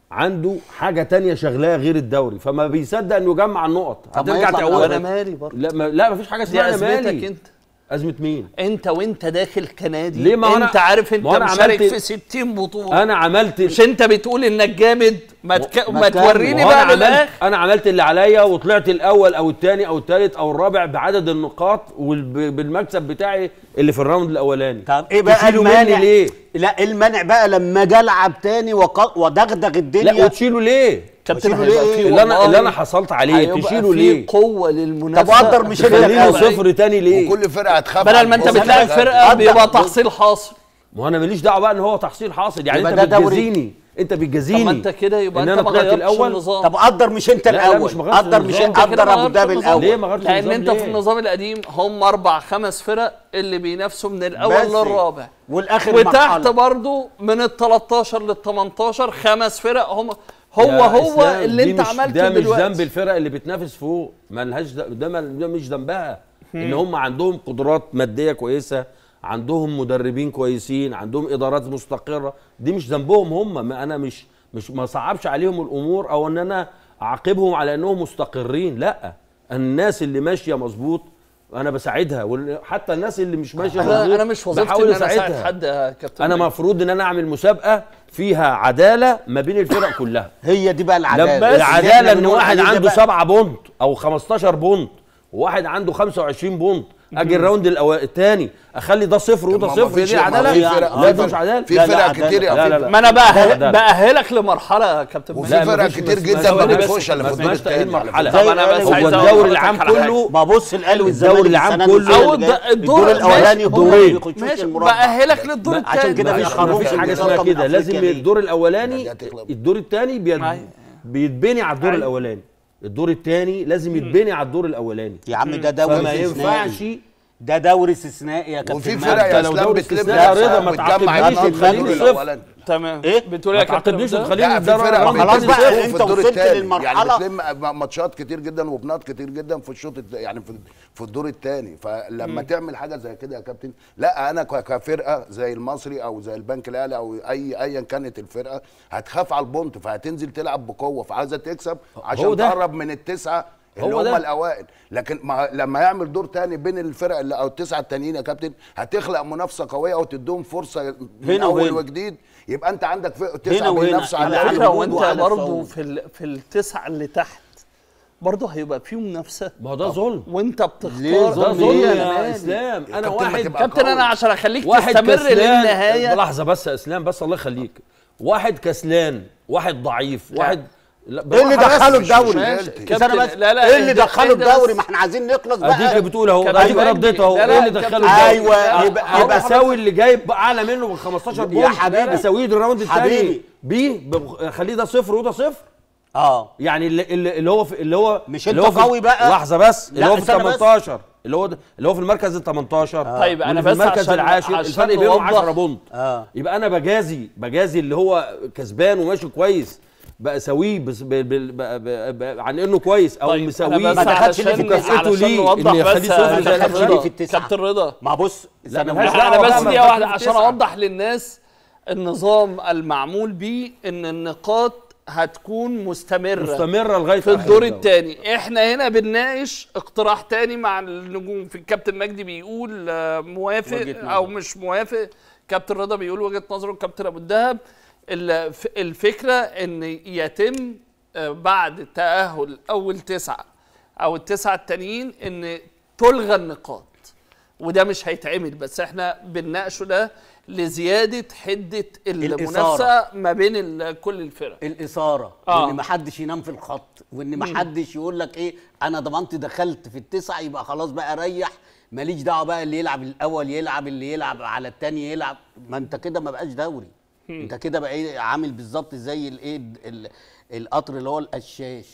Speaker 4: عنده حاجه تانية شغلاه غير الدوري فما بيصدق انه يجمع النقط
Speaker 2: طب ما
Speaker 4: هترجع
Speaker 2: يطلع
Speaker 4: تعود
Speaker 1: وانا مالي برضه
Speaker 4: لا ما لا مفيش حاجه
Speaker 1: دي
Speaker 4: اسمها انا
Speaker 1: ازمتك
Speaker 4: مالي
Speaker 1: انت
Speaker 4: ازمه مين
Speaker 1: انت وانت داخل كنادي
Speaker 4: ليه؟ ما هو أنا-
Speaker 1: انت عارف انت
Speaker 4: ما هو أنا
Speaker 1: مشارك
Speaker 4: عملت-
Speaker 1: في 60 بطوله
Speaker 4: انا عملت
Speaker 1: مش انت بتقول انك جامد ما, تك...
Speaker 2: ما
Speaker 1: ما
Speaker 2: تكمل.
Speaker 1: توريني
Speaker 4: وأنا
Speaker 1: بقى
Speaker 4: عملت
Speaker 1: بالاخر
Speaker 4: انا عملت اللي عليا وطلعت الاول او الثاني او الثالث او الرابع بعدد النقاط وبالمكسب بتاعي اللي في الراوند الاولاني
Speaker 2: طب ايه بقى
Speaker 4: تشيلوا مني
Speaker 2: المانع
Speaker 4: ليه؟
Speaker 2: لا ايه المانع بقى لما اجي العب تاني وق- ودغدغ الدنيا
Speaker 4: لا وتشيلوا ليه
Speaker 1: كابتن
Speaker 2: وتشيلوا
Speaker 1: هيبقى
Speaker 2: ليه؟
Speaker 1: فيه
Speaker 4: اللي انا
Speaker 1: والله
Speaker 4: اللي انا حصلت عليه
Speaker 1: هيبقى
Speaker 4: تشيلوا
Speaker 1: فيه
Speaker 4: ليه
Speaker 1: قوه
Speaker 2: طب
Speaker 1: للمنافسه
Speaker 2: وقدر مش أنا
Speaker 4: تخليني
Speaker 2: الأول.
Speaker 4: صفر تاني ليه
Speaker 3: وكل فرقه هتخاف
Speaker 1: بدل
Speaker 3: على
Speaker 1: ما انت
Speaker 3: البطولة.
Speaker 1: بتلاعب فرقه
Speaker 2: أبدأ.
Speaker 1: بيبقى تحصيل حاصل
Speaker 4: ما هو انا ماليش دعوه بقى ان هو تحصيل حاصل يعني
Speaker 2: يبقى
Speaker 4: انت
Speaker 2: ده دوري.
Speaker 4: بتجازيني انت
Speaker 1: طب
Speaker 4: بتجازيني
Speaker 1: ما انت كده يبقى
Speaker 4: إن
Speaker 1: انت
Speaker 4: أنا
Speaker 1: ما
Speaker 4: طلعت
Speaker 1: غيرتش
Speaker 4: الأول؟
Speaker 1: النظام
Speaker 2: طب قدر مش انت
Speaker 4: لا، لا،
Speaker 2: الاول
Speaker 4: مش ما غيرتش
Speaker 2: قدر مش
Speaker 4: النظام.
Speaker 2: انت
Speaker 1: انت كده
Speaker 2: قدر
Speaker 1: ما
Speaker 2: ابو ظبي
Speaker 1: غيرتش النظام.
Speaker 2: الاول
Speaker 4: ليه ما غيرتش
Speaker 1: لان
Speaker 4: النظام
Speaker 1: انت في
Speaker 4: ليه؟
Speaker 1: النظام القديم هم اربع خمس فرق اللي بينافسوا من الاول
Speaker 2: بس.
Speaker 1: للرابع
Speaker 2: والاخر
Speaker 1: وتحت
Speaker 2: مرحلة.
Speaker 1: برضو من ال 13 لل 18 خمس فرق هم هو
Speaker 4: يا
Speaker 1: هو
Speaker 4: إسلام،
Speaker 1: اللي
Speaker 4: دي
Speaker 1: انت
Speaker 4: مش-
Speaker 1: عملته
Speaker 4: ده مش
Speaker 1: دلوقتي
Speaker 4: ذنب الفرق اللي بتنافس فوق ما لهاش د- ده, ما- ده مش ذنبها ان هم عندهم قدرات ماديه كويسه عندهم مدربين كويسين عندهم ادارات مستقره دي مش ذنبهم هم ما انا مش مش ما صعبش عليهم الامور او ان انا اعاقبهم على انهم مستقرين لا الناس اللي ماشيه مظبوط انا بساعدها وحتى الناس اللي مش ماشيه مظبوط
Speaker 1: انا انا مش وظيفتي
Speaker 4: بحاول
Speaker 1: ان انا اساعد
Speaker 4: أساعدها.
Speaker 1: حد يا كابتن
Speaker 4: انا
Speaker 1: مجدي.
Speaker 4: مفروض ان انا اعمل مسابقه فيها عداله ما بين الفرق كلها
Speaker 2: هي دي بقى
Speaker 4: لما
Speaker 2: العداله
Speaker 4: العداله ان
Speaker 2: بنقول
Speaker 4: واحد
Speaker 2: عليه ده
Speaker 4: عنده
Speaker 2: بقى-
Speaker 4: سبعة بونت او 15 بونت وواحد عنده 25 بونت اجي الراوند الأول- الثاني اخلي ده صفر وده
Speaker 3: ما
Speaker 4: صفر
Speaker 3: فيش-
Speaker 4: دي
Speaker 3: ما
Speaker 4: عداله
Speaker 3: في فرق-
Speaker 4: لا
Speaker 3: في
Speaker 4: ده مش
Speaker 3: فرق-
Speaker 4: عداله
Speaker 3: في
Speaker 2: لا، لا،
Speaker 3: فرق
Speaker 2: عدالة.
Speaker 3: كتير يا
Speaker 4: لا، لا،
Speaker 3: فندم.
Speaker 4: لا.
Speaker 1: ما انا
Speaker 4: لا،
Speaker 1: بأهل
Speaker 4: لا.
Speaker 1: بأهلك لمرحله يا كابتن
Speaker 3: وفي
Speaker 1: مجدي.
Speaker 4: لا،
Speaker 3: فرق
Speaker 4: مفيش
Speaker 3: كتير
Speaker 4: بس-
Speaker 3: جدا
Speaker 4: ثواني
Speaker 3: ما
Speaker 4: بس،
Speaker 3: بتخش الا
Speaker 4: ما
Speaker 3: في الدور
Speaker 4: اسمهاش تأهيل
Speaker 3: الثاني
Speaker 4: مرحلة.
Speaker 1: طب انا بس
Speaker 2: هو
Speaker 1: عايز
Speaker 4: الدوري
Speaker 1: أقول
Speaker 4: العام
Speaker 1: لحضرتك على حاجة.
Speaker 4: كله
Speaker 2: ما بص الاهلي والزمالك
Speaker 4: الدوري العام
Speaker 2: السنة
Speaker 4: كله-
Speaker 2: اللي فاتت
Speaker 1: أو
Speaker 2: اللي جاي.
Speaker 1: الد- الدور-
Speaker 2: الدور الاولاني هم
Speaker 4: دورين.
Speaker 2: اللي بيخشوش
Speaker 1: ماشي
Speaker 2: المربع
Speaker 1: بأهلك للدور
Speaker 2: عشان
Speaker 1: الثاني
Speaker 2: كده
Speaker 4: مفيش
Speaker 2: بيخرجوا
Speaker 4: مفيش
Speaker 2: في
Speaker 4: حاجه
Speaker 2: البطاقة
Speaker 4: اسمها
Speaker 2: من
Speaker 4: كده لازم
Speaker 2: أفريقيا ليه؟
Speaker 4: الدور الاولاني
Speaker 3: دي هتغلب.
Speaker 4: الدور الثاني بيد...
Speaker 1: أيوة.
Speaker 4: بيتبني على الدور
Speaker 1: أيوة.
Speaker 4: الاولاني الدور الثاني لازم يتبني على الدور الاولاني
Speaker 2: يا عم ده دوري
Speaker 4: فما ينفعش
Speaker 2: استثنائي ده دوري استثنائي يا كابتن
Speaker 3: وفي
Speaker 2: مجدي.
Speaker 3: فرق يا
Speaker 4: لو
Speaker 3: اسلام
Speaker 4: دوري
Speaker 3: بتلم
Speaker 4: استثنائي
Speaker 3: نفسها
Speaker 4: رضا ما
Speaker 3: وبتجمع
Speaker 4: تعاقبنيش
Speaker 3: النقط
Speaker 4: وتخليني
Speaker 3: الدور
Speaker 4: صفر.
Speaker 3: الأولاني.
Speaker 1: تمام
Speaker 2: إيه؟
Speaker 1: بتقول إيه يا
Speaker 4: ما
Speaker 1: كابتن
Speaker 4: تعاقبنيش
Speaker 1: مجدي؟
Speaker 4: وتخليني
Speaker 3: لا في
Speaker 4: ده
Speaker 3: فرق
Speaker 4: راوند
Speaker 2: خلاص
Speaker 3: بتلم
Speaker 2: بقى،
Speaker 3: نفسها
Speaker 2: أنت
Speaker 3: في الدور
Speaker 2: وصلت
Speaker 3: التاني.
Speaker 2: للمرحلة.
Speaker 3: يعني بتلم ماتشات كتير جدا وبنات كتير جدا في الشوط الت- يعني في في الدور الثاني فلما تعمل حاجه زي كده يا كابتن لا انا ك- كفرقه زي المصري او زي البنك الاهلي او اي ايا كانت الفرقه هتخاف على البونت فهتنزل تلعب بقوه فعايزه تكسب
Speaker 4: هو
Speaker 3: عشان
Speaker 4: ده.
Speaker 3: تقرب من التسعه اللي
Speaker 4: هو
Speaker 3: هم
Speaker 4: ده.
Speaker 3: الاوائل لكن ما لما يعمل دور تاني بين الفرق اللي او التسعه التانيين يا كابتن هتخلق منافسه قويه وتديهم فرصه من
Speaker 2: هنا
Speaker 3: اول
Speaker 2: وهنا.
Speaker 3: وجديد يبقى انت عندك فرق
Speaker 2: هنا
Speaker 3: تسعه
Speaker 2: وهنا.
Speaker 3: بينافسوا على
Speaker 2: على
Speaker 1: على
Speaker 3: الأقل.
Speaker 1: فكره
Speaker 2: الهجوم
Speaker 1: وانت
Speaker 2: وعلى
Speaker 1: برضه
Speaker 2: الصعود.
Speaker 1: في ال- في التسعه اللي تحت برضه هيبقى فيه منافسه
Speaker 4: ما هو ده ظلم
Speaker 1: وانت بتختار
Speaker 2: ليه
Speaker 4: ده
Speaker 2: ظلم
Speaker 4: ظلم
Speaker 2: ليه؟
Speaker 1: أنا
Speaker 4: يا
Speaker 1: مالي؟
Speaker 4: اسلام انا
Speaker 3: كابتن ما
Speaker 4: واحد
Speaker 3: تبقى
Speaker 1: كابتن
Speaker 3: قوي.
Speaker 1: انا عشان اخليك
Speaker 4: واحد
Speaker 1: تستمر
Speaker 4: كسلان
Speaker 1: للنهايه
Speaker 4: لحظه بس يا اسلام بس الله يخليك واحد كسلان واحد ضعيف واحد لا
Speaker 2: ايه اللي
Speaker 4: بالراحة
Speaker 2: دخله
Speaker 4: بس.
Speaker 2: الدوري
Speaker 3: ماشي.
Speaker 2: استنى بس
Speaker 1: لا، لا،
Speaker 2: ايه اللي
Speaker 1: اهدى-
Speaker 2: دخله
Speaker 1: اهدى بس.
Speaker 2: الدوري ما احنا عايزين نخلص
Speaker 4: اديك
Speaker 2: بقى
Speaker 4: بتقول اهو
Speaker 1: كابتن
Speaker 4: اديك
Speaker 1: مجدي.
Speaker 4: رديت اهو
Speaker 1: لا، لا،
Speaker 4: ايه اللي
Speaker 1: كابتن
Speaker 4: دخله الدوري؟
Speaker 2: ايوه
Speaker 1: لا،
Speaker 2: يبقى
Speaker 4: يبقى
Speaker 2: يبقى
Speaker 4: ساوي اللي جايب اعلى منه ب 15
Speaker 2: يا
Speaker 4: بونت
Speaker 2: حبيبي.
Speaker 4: اساويه الراوند الثاني
Speaker 2: حبيبي.
Speaker 4: بيه بب- خليه ده صفر وده صفر
Speaker 2: اه
Speaker 4: يعني اللي, اللي اللي هو في اللي هو
Speaker 2: مش
Speaker 4: اللي
Speaker 2: انت
Speaker 4: هو في-
Speaker 2: قوي بقى؟
Speaker 4: لحظه بس اللي
Speaker 2: لا،
Speaker 4: هو في
Speaker 2: استنى بس.
Speaker 4: 18 اللي هو ده- اللي هو في المركز ال 18
Speaker 1: طيب، أنا
Speaker 4: واللي في
Speaker 1: بس
Speaker 4: المركز
Speaker 1: عشان-
Speaker 4: العاشر
Speaker 1: عشان
Speaker 4: الفرق بينهم
Speaker 1: نوضح.
Speaker 4: 10 بونت
Speaker 2: اه
Speaker 4: يبقى انا بجازي بجازي اللي هو كسبان وماشي كويس بساويه بس ب... ب... ب... ب... ب... عن انه كويس او
Speaker 1: طيب انا
Speaker 4: مساويه
Speaker 1: بس
Speaker 2: ما دخلش ليه في
Speaker 1: علشان
Speaker 2: مكافأته
Speaker 1: علشان
Speaker 4: ليه؟
Speaker 1: نوضح
Speaker 4: إن يخليه
Speaker 1: بس
Speaker 4: صفر
Speaker 1: يا
Speaker 4: زي
Speaker 1: كابتن
Speaker 2: الأخير
Speaker 1: رضا.
Speaker 2: في التسعة.
Speaker 1: كابتن رضا
Speaker 2: ما بص استنى
Speaker 4: ملهاش
Speaker 2: بس.
Speaker 4: دعوة
Speaker 1: انا
Speaker 4: بقى
Speaker 1: بس
Speaker 4: ما
Speaker 1: دي واحده
Speaker 4: دخل في
Speaker 1: عشان
Speaker 4: التسعة.
Speaker 1: اوضح للناس النظام المعمول بيه ان النقاط هتكون مستمره
Speaker 4: مستمره لغايه
Speaker 1: في
Speaker 4: آخر
Speaker 1: الدور
Speaker 4: الدوري.
Speaker 1: الثاني احنا هنا بنناقش اقتراح تاني مع النجوم في الكابتن مجدي بيقول آه، موافق
Speaker 2: وجهة نظر.
Speaker 1: او مش موافق كابتن رضا بيقول وجهه نظره الكابتن ابو الدهب الف- الفكره ان يتم آه، بعد تاهل اول تسعه او التسعه التانيين ان تلغى النقاط وده مش هيتعمل بس احنا بنناقشه ده لزياده حده المنافسه ما بين ال- كل الفرق
Speaker 2: الاثاره
Speaker 1: آه.
Speaker 2: وان ما حدش ينام في الخط وان ما حدش يقول لك ايه انا ضمنت دخلت في التسعه يبقى خلاص بقى ريح ماليش دعوه بقى اللي يلعب الاول يلعب اللي يلعب على الثاني يلعب ما انت كده ما بقاش دوري انت كده بقى ايه عامل بالظبط زي الايه ال- القطر اللي هو القشاش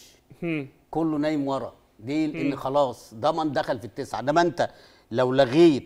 Speaker 2: كله نايم ورا دي ان خلاص ضمن دخل في التسعه ده ما انت لو لغيت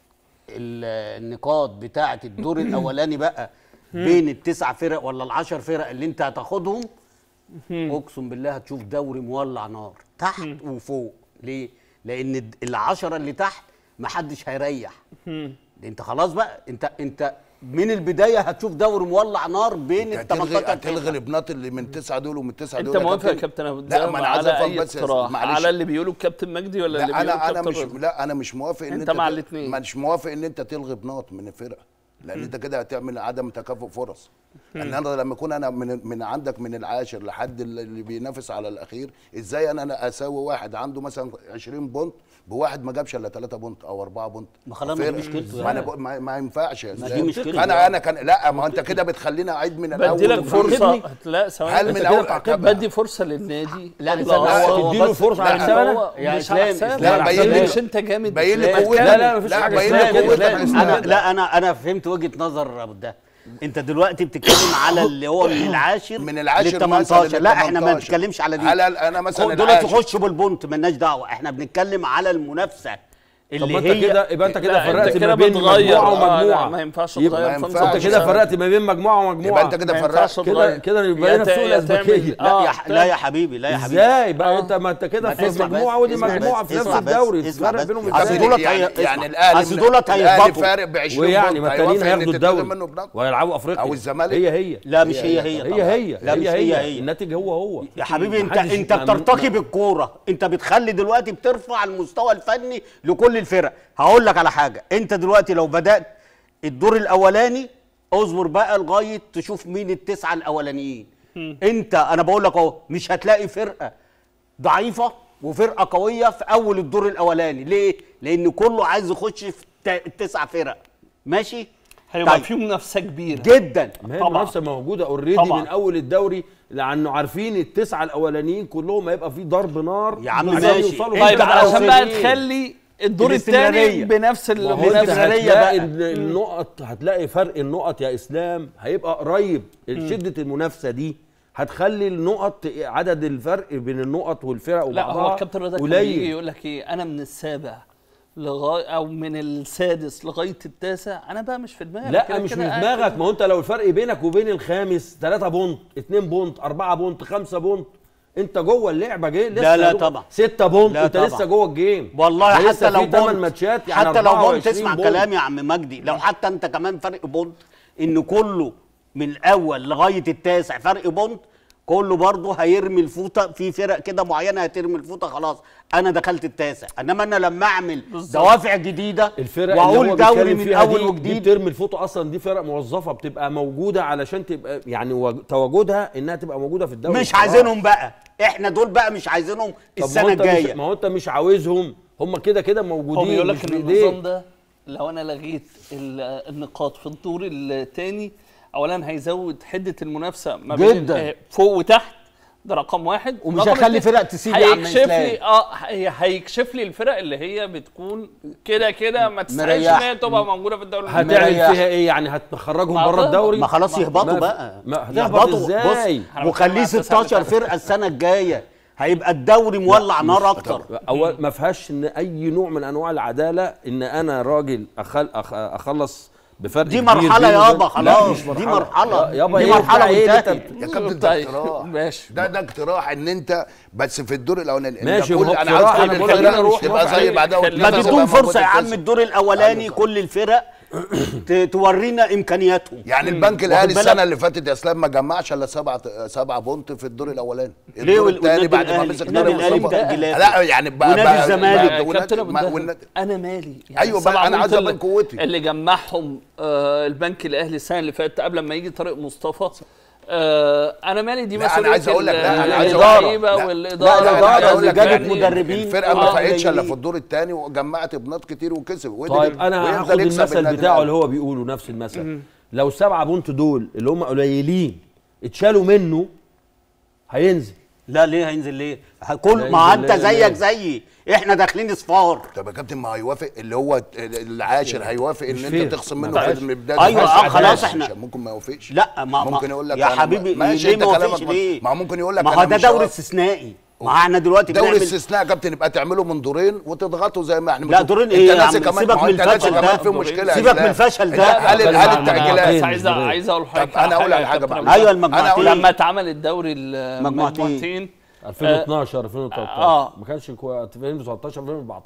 Speaker 2: ال- النقاط بتاعه الدور الاولاني بقى بين التسع فرق ولا العشر فرق اللي انت هتاخدهم اقسم بالله هتشوف دوري مولع نار تحت وفوق ليه لان الد- العشرة اللي تحت محدش هيريح انت خلاص بقى انت انت من البدايه هتشوف دوري مولع نار بين ال
Speaker 3: هتلغي
Speaker 2: 18
Speaker 3: هتلغي
Speaker 2: فرقة.
Speaker 3: البناط اللي من تسعه دول ومن التسعه
Speaker 1: انت
Speaker 3: دول
Speaker 1: موافق يا كابتن ابو
Speaker 3: لا
Speaker 1: الدهب
Speaker 3: ما انا عايز
Speaker 1: على
Speaker 3: افهم
Speaker 1: اي
Speaker 3: بس يا
Speaker 1: اقتراح
Speaker 3: أستاذ، معلش.
Speaker 1: على اللي بيقوله الكابتن مجدي ولا اللي
Speaker 3: لا
Speaker 1: بيقوله
Speaker 3: انا انا
Speaker 1: الكابتن
Speaker 3: مش
Speaker 1: رضا؟
Speaker 3: لا انا مش موافق ان
Speaker 1: انت
Speaker 3: انت
Speaker 1: مع
Speaker 3: ت-
Speaker 1: الاتنين.
Speaker 3: مش موافق ان انت تلغي بناط من الفرقه لان انت كده هتعمل عدم تكافؤ فرص ان انا لما اكون انا من من عندك من العاشر لحد اللي اللي بينافس على الاخير ازاي انا انا اساوي واحد عنده مثلا 20 بونت بواحد ما جابش الا 3 بونت او 4 بونت
Speaker 2: ما خلاص ما دي
Speaker 3: فرقة.
Speaker 2: مشكلته
Speaker 3: ما انا
Speaker 2: يعني.
Speaker 3: بقول- ما, ما ينفعش يا
Speaker 2: ما
Speaker 3: أستاذ.
Speaker 2: دي مشكلته.
Speaker 3: انا انا كان لا ما هو انت كده بتخليني اعيد من الاول
Speaker 1: بدي لك
Speaker 3: وجديد.
Speaker 1: فرصه لا
Speaker 3: هل
Speaker 1: ثواني
Speaker 3: من
Speaker 1: انت
Speaker 3: أول
Speaker 1: كده تعاقب
Speaker 3: أكبر؟
Speaker 1: بدي فرصه للنادي
Speaker 2: لا،
Speaker 1: الله
Speaker 2: لا،
Speaker 1: هو
Speaker 4: تديله
Speaker 1: بس-
Speaker 4: فرصة على
Speaker 1: لا،
Speaker 4: حساب
Speaker 1: هو
Speaker 2: يا
Speaker 1: مش
Speaker 2: إسلام،
Speaker 1: على حساب
Speaker 2: إسلام،
Speaker 3: لا،
Speaker 1: ما
Speaker 3: باين لي-
Speaker 1: تقولش انت جامد
Speaker 3: باين لي
Speaker 1: لا،
Speaker 3: قوتك.
Speaker 1: اتكلم.
Speaker 4: لا، لا، مفيش
Speaker 3: لا،
Speaker 4: حاجة
Speaker 3: باين لي
Speaker 4: اسمها كده.
Speaker 3: قوتك
Speaker 4: لا،
Speaker 3: يا
Speaker 4: لا،
Speaker 3: إسلام.
Speaker 2: انا لا انا انا فهمت وجهه نظر ابو الدهب انت دلوقتي بتتكلم على اللي هو من العاشر
Speaker 3: من العاشر
Speaker 2: لل
Speaker 3: مثلاً
Speaker 2: 18 لا احنا ما
Speaker 3: 18.
Speaker 2: بنتكلمش على دي
Speaker 3: على ال- أنا مثلاً
Speaker 2: دول
Speaker 3: العاشر.
Speaker 2: تخشوا بالبونت مالناش دعوه احنا بنتكلم على المنافسه
Speaker 4: طب
Speaker 2: اللي
Speaker 4: ما انت
Speaker 2: هي
Speaker 4: كده يبقى انت كده
Speaker 1: لا،
Speaker 4: فرقت
Speaker 1: كده
Speaker 4: ما بين
Speaker 1: بتغير.
Speaker 4: مجموعه
Speaker 1: آه، لا،
Speaker 4: ومجموعه
Speaker 1: ما ينفعش
Speaker 4: يبقى-
Speaker 1: تغير
Speaker 3: ما
Speaker 1: في
Speaker 3: ينفعش.
Speaker 4: انت كده
Speaker 3: لا.
Speaker 4: فرقت ما بين مجموعه ومجموعه
Speaker 3: يبقى انت كده
Speaker 1: ما ينفعش
Speaker 3: فرقت
Speaker 4: كده
Speaker 1: تغير.
Speaker 4: كده يبقى
Speaker 1: يا
Speaker 4: هنا
Speaker 1: ت-
Speaker 4: سوق
Speaker 1: يا
Speaker 4: الازبكيه
Speaker 1: تعمل- آه،
Speaker 2: لا يا لا يا حبيبي لا يا حبيبي
Speaker 4: ازاي بقى انت ما انت كده
Speaker 2: ما
Speaker 4: في
Speaker 2: اسمع
Speaker 4: مجموعه
Speaker 2: بس،
Speaker 4: ودي
Speaker 2: اسمع
Speaker 4: مجموعه
Speaker 2: بس،
Speaker 4: في نفس
Speaker 2: اسمع بس،
Speaker 4: الدوري
Speaker 2: اسمع
Speaker 4: الفرق
Speaker 2: بس.
Speaker 4: بينهم
Speaker 2: أصل
Speaker 4: ازاي
Speaker 2: دولت
Speaker 3: يعني
Speaker 2: هي-
Speaker 3: يعني
Speaker 2: اسمع.
Speaker 3: الاهلي
Speaker 2: أصل
Speaker 3: من-
Speaker 2: دولت
Speaker 3: الاهلي
Speaker 2: هيهبطوا.
Speaker 3: فارق ب 20
Speaker 4: ويعني
Speaker 3: بونت.
Speaker 4: ما التانيين
Speaker 3: هيوافق إن
Speaker 4: هياخدوا
Speaker 3: أنت تاخد
Speaker 4: الدوري
Speaker 3: منه بنقط؟
Speaker 4: وهيلعبوا افريقيا
Speaker 3: أو الزمالك.
Speaker 4: هي هي
Speaker 2: لا مش هي
Speaker 3: هي-
Speaker 2: هي
Speaker 4: هي
Speaker 2: طبعا.
Speaker 4: هي
Speaker 2: لا مش هي هي
Speaker 4: الناتج هو هو
Speaker 2: يا حبيبي انت
Speaker 4: محدش-
Speaker 2: انت
Speaker 4: ما-
Speaker 2: بترتقي
Speaker 4: ما-
Speaker 2: بالكوره انت بتخلي دلوقتي بترفع المستوى الفني لكل الفرق هقول لك على حاجه انت دلوقتي لو بدات الدور الاولاني اصبر بقى لغايه تشوف مين التسعه الاولانيين انت انا بقول لك اهو مش هتلاقي فرقه ضعيفه وفرقه قويه في اول الدور الاولاني ليه لان كله عايز يخش في تا- التسع فرق ماشي
Speaker 1: هيبقى
Speaker 2: طيب.
Speaker 1: في منافسه كبيره
Speaker 2: جدا
Speaker 4: ما هي
Speaker 1: طبعا.
Speaker 4: المنافسه موجوده اوريدي
Speaker 1: طبعا.
Speaker 4: من اول الدوري لانه عارفين التسعه الاولانيين كلهم هيبقى في ضرب نار
Speaker 2: يا عم
Speaker 4: عشان
Speaker 2: ماشي.
Speaker 4: يوصلوا
Speaker 2: انت
Speaker 1: طيب
Speaker 2: بقى
Speaker 1: علشان بقى
Speaker 2: وصلت.
Speaker 1: تخلي الدور
Speaker 2: الاستمرارية.
Speaker 1: الثاني بنفس ال-
Speaker 4: ما هو
Speaker 1: بنفس
Speaker 4: انت
Speaker 2: الاستمرارية
Speaker 4: هتلاقي
Speaker 2: بقى.
Speaker 4: ال- النقط هتلاقي فرق النقط يا اسلام هيبقى قريب شده المنافسه دي هتخلي النقط عدد الفرق بين النقط والفرق
Speaker 1: لا
Speaker 4: وبعضها
Speaker 1: هو الكابتن رضا كان يجي
Speaker 4: قليل
Speaker 1: يقول لك ايه انا من السابع لغايه او من السادس لغايه التاسع انا بقى مش في دماغي
Speaker 4: لا
Speaker 1: كده
Speaker 4: مش
Speaker 1: كده
Speaker 4: في
Speaker 1: قاعد
Speaker 4: دماغك
Speaker 1: كده.
Speaker 4: ما هو انت لو الفرق بينك وبين الخامس 3 بونت 2 بونت 4 بونت 5 بونت انت جوه اللعبه جاي لسه
Speaker 2: لا، لا
Speaker 4: جوه.
Speaker 2: طبعا.
Speaker 4: 6 بونت
Speaker 2: لا
Speaker 4: انت
Speaker 2: طبعا.
Speaker 4: لسه جوه الجيم
Speaker 2: والله
Speaker 4: ده
Speaker 2: حتى
Speaker 4: لسه
Speaker 2: لو
Speaker 4: في 8
Speaker 2: بونت
Speaker 4: ماتشات يعني
Speaker 2: حتى لو بونت
Speaker 4: 24
Speaker 2: تسمع
Speaker 4: بونت.
Speaker 2: كلامي يا عم مجدي لو حتى انت كمان فرق بونت ان كله من الاول لغايه التاسع فرق بونت كله برضه هيرمي الفوطه في فرق كده معينه هترمي الفوطه خلاص انا دخلت التاسع انما انا لما اعمل دوافع جديده
Speaker 4: الفرق اللي
Speaker 2: واقول
Speaker 4: هو
Speaker 2: دوري
Speaker 4: بيتكلم
Speaker 2: من
Speaker 4: فيها
Speaker 2: اول
Speaker 4: دي, دي
Speaker 2: وجديد
Speaker 4: بترمي الفوطه اصلا دي فرق موظفه بتبقى موجوده علشان تبقى يعني وج- تواجدها انها تبقى موجوده في الدوري
Speaker 2: مش
Speaker 4: خلاص.
Speaker 2: عايزينهم بقى احنا دول بقى مش عايزينهم
Speaker 4: طب ما هو
Speaker 2: السنه
Speaker 4: انت مش
Speaker 2: الجايه
Speaker 4: ما هو انت مش عاوزهم هم كده كده موجودين
Speaker 1: هو بيقول
Speaker 4: مش
Speaker 1: لك ان
Speaker 4: بإيديك.
Speaker 1: النظام ده لو انا لغيت ال- النقاط في الدور الثاني اولا هيزود حده المنافسه ما بين
Speaker 2: جداً.
Speaker 1: آه، فوق وتحت ده رقم واحد
Speaker 2: ومش
Speaker 1: رقم
Speaker 2: هيخلي
Speaker 1: اتنين،
Speaker 2: فرق تسيب يا عم
Speaker 1: هيكشف
Speaker 2: إسلام.
Speaker 1: لي اه هي- هيكشف لي الفرق اللي هي بتكون كده كده ما تستحقش ان
Speaker 2: مريح.
Speaker 1: هي تبقى موجوده في الدوري
Speaker 4: هتعمل
Speaker 1: الممتاز.
Speaker 2: مريح.
Speaker 4: فيها ايه يعني هتخرجهم
Speaker 1: ما
Speaker 4: بره
Speaker 1: هو-
Speaker 4: الدوري
Speaker 2: ما خلاص يهبطوا
Speaker 4: ما-
Speaker 2: بقى
Speaker 4: ما هتهبط ازاي
Speaker 1: أنا
Speaker 2: وخليه
Speaker 1: بتكلم على
Speaker 2: 16 فرقه السنه الجايه هيبقى الدوري مولع نار اكتر
Speaker 4: اول ما فيهاش ان اي نوع من انواع العداله ان انا راجل أخل أخ اخلص بفرق
Speaker 2: دي
Speaker 4: كبير
Speaker 2: مرحله
Speaker 4: بيني
Speaker 2: يابا
Speaker 4: وبين-
Speaker 2: خلاص
Speaker 4: لا، مش
Speaker 2: دي مرحله
Speaker 4: يابا
Speaker 2: دي
Speaker 4: ايه
Speaker 2: مرحله
Speaker 4: بتاع ايه اللي
Speaker 2: وانتهت
Speaker 4: انت-
Speaker 3: يا كابتن ده
Speaker 1: طيب،
Speaker 3: اقتراح
Speaker 1: ماشي.
Speaker 3: ده ده اقتراح ان انت بس في الدور الاولاني
Speaker 4: ماشي،
Speaker 3: إن كل-
Speaker 4: هو
Speaker 3: انا
Speaker 4: اقتراح،
Speaker 3: عاوز
Speaker 4: أنا
Speaker 3: كل
Speaker 4: بقول لك
Speaker 3: الفرق
Speaker 4: أنا أروح
Speaker 3: تبقى
Speaker 1: موافق
Speaker 3: زي
Speaker 1: عليه.
Speaker 3: بعدها
Speaker 1: خلينا
Speaker 2: ما
Speaker 3: والتسعة
Speaker 2: تدون
Speaker 3: تبقى
Speaker 2: فرصه يا
Speaker 3: موجودة
Speaker 2: عم
Speaker 3: التسعة.
Speaker 2: الدور الاولاني كل الفرق ت- تورينا امكانياتهم
Speaker 3: يعني البنك
Speaker 2: واخد
Speaker 3: الاهلي
Speaker 2: بالك؟
Speaker 3: السنه اللي فاتت يا اسلام ما جمعش الا سبعه سبعه بونت في الدور الاولاني
Speaker 2: ليه
Speaker 3: الدور
Speaker 2: وال-
Speaker 3: الثاني
Speaker 2: والنادي
Speaker 3: بعد ما
Speaker 2: الأهلي-
Speaker 3: مسك
Speaker 2: النادي
Speaker 3: دوري
Speaker 2: الأهلي
Speaker 3: مصطفى.
Speaker 2: بتأجيلات.
Speaker 3: لا يعني بقى
Speaker 2: ونادي
Speaker 3: بقى
Speaker 2: الزمالك.
Speaker 1: يا
Speaker 3: بقى-
Speaker 1: كابتن ابو
Speaker 3: ما-
Speaker 1: الدهب
Speaker 3: والنادي-
Speaker 1: انا مالي
Speaker 3: أيوة بقى،
Speaker 1: السبعة
Speaker 3: أنا عايز
Speaker 1: بونت
Speaker 3: أبين
Speaker 1: اللي-
Speaker 3: قوتي.
Speaker 1: اللي جمعهم آه البنك الاهلي السنه اللي فاتت قبل ما يجي طارق مصطفى آه انا مالي دي
Speaker 3: لا، أنا
Speaker 1: مسؤوليه
Speaker 3: عايز أقول لك، لا،
Speaker 1: ال-
Speaker 3: أنا عايز أقول لك.
Speaker 1: اللعيبه
Speaker 3: لا.
Speaker 1: والاداره
Speaker 2: لا،
Speaker 3: أنا
Speaker 2: الإدارة
Speaker 3: عايز أقول
Speaker 2: اللي
Speaker 3: لك
Speaker 2: جابت
Speaker 3: يعني
Speaker 2: مدربين
Speaker 3: الفرقه ما
Speaker 2: آه،
Speaker 3: فاقتش الا
Speaker 2: قليلين.
Speaker 3: في الدور الثاني وجمعت بنات كتير وكسب وقدر
Speaker 4: طيب انا
Speaker 3: ويفضل
Speaker 4: هاخد
Speaker 3: يكسب
Speaker 4: المثل
Speaker 3: النادي
Speaker 4: بتاعه
Speaker 3: الأهلي.
Speaker 4: اللي هو بيقوله نفس المثل لو سبعة بونت دول اللي هم قليلين اتشالوا منه هينزل
Speaker 2: لا ليه هينزل ليه كل
Speaker 4: لا
Speaker 2: ما
Speaker 4: ينزل
Speaker 2: انت
Speaker 4: ليه؟
Speaker 2: زيك زيي احنا داخلين اصفار
Speaker 3: طب يا كابتن ما هيوافق اللي هو العاشر هيوافق ان
Speaker 4: مش
Speaker 3: انت
Speaker 4: فير.
Speaker 3: تخصم
Speaker 4: ما
Speaker 3: منه
Speaker 4: فيهاش.
Speaker 3: في بدايه
Speaker 2: أيوة،
Speaker 3: الفرق.
Speaker 2: آه، خلاص
Speaker 3: ماشي،
Speaker 2: إحنا-
Speaker 3: ممكن ما يوافقش
Speaker 2: لا ما ما-
Speaker 3: ممكن يقول لك
Speaker 2: يا
Speaker 3: أنا-
Speaker 2: حبيبي
Speaker 3: ماشي
Speaker 2: ليه
Speaker 3: انت
Speaker 2: ما
Speaker 3: كلامك
Speaker 2: وافقش
Speaker 3: مظبوط.
Speaker 2: ليه
Speaker 3: ما هو ممكن يقول لك
Speaker 2: ما هو
Speaker 3: أنا
Speaker 2: ده
Speaker 3: مش
Speaker 2: دوري
Speaker 3: هوافق.
Speaker 2: استثنائي ما احنا دلوقتي
Speaker 3: دوري
Speaker 2: بنعمل
Speaker 3: استثناء يا كابتن يبقى تعمله من دورين وتضغطوا زي ما احنا
Speaker 2: لا،
Speaker 3: بنشوف.
Speaker 2: دورين
Speaker 3: انت
Speaker 2: إيه يا
Speaker 3: ناسي
Speaker 2: عم؟
Speaker 3: كمان
Speaker 2: سيبك
Speaker 3: ما هو
Speaker 2: من
Speaker 3: انت ناسي
Speaker 2: الفشل
Speaker 3: كمان
Speaker 2: ده.
Speaker 3: في مشكله يا
Speaker 2: سيبك من
Speaker 3: إسلام.
Speaker 2: الفشل
Speaker 3: انت
Speaker 2: ده.
Speaker 3: هل
Speaker 4: لا،
Speaker 3: هل
Speaker 4: لا، لا،
Speaker 3: التاجيلات
Speaker 4: مجموعتين.
Speaker 1: عايز عايز اقول حاجه
Speaker 3: طب أنا أقول على حاجة
Speaker 1: كابتن
Speaker 3: بقى.
Speaker 1: أبو
Speaker 2: ايوه
Speaker 1: الدهب.
Speaker 2: المجموعتين
Speaker 1: لما اتعمل الدوري
Speaker 2: مجموعتين.
Speaker 1: المجموعتين
Speaker 4: 2012 2013
Speaker 1: آه.
Speaker 4: ما كانش كويس 2013 2014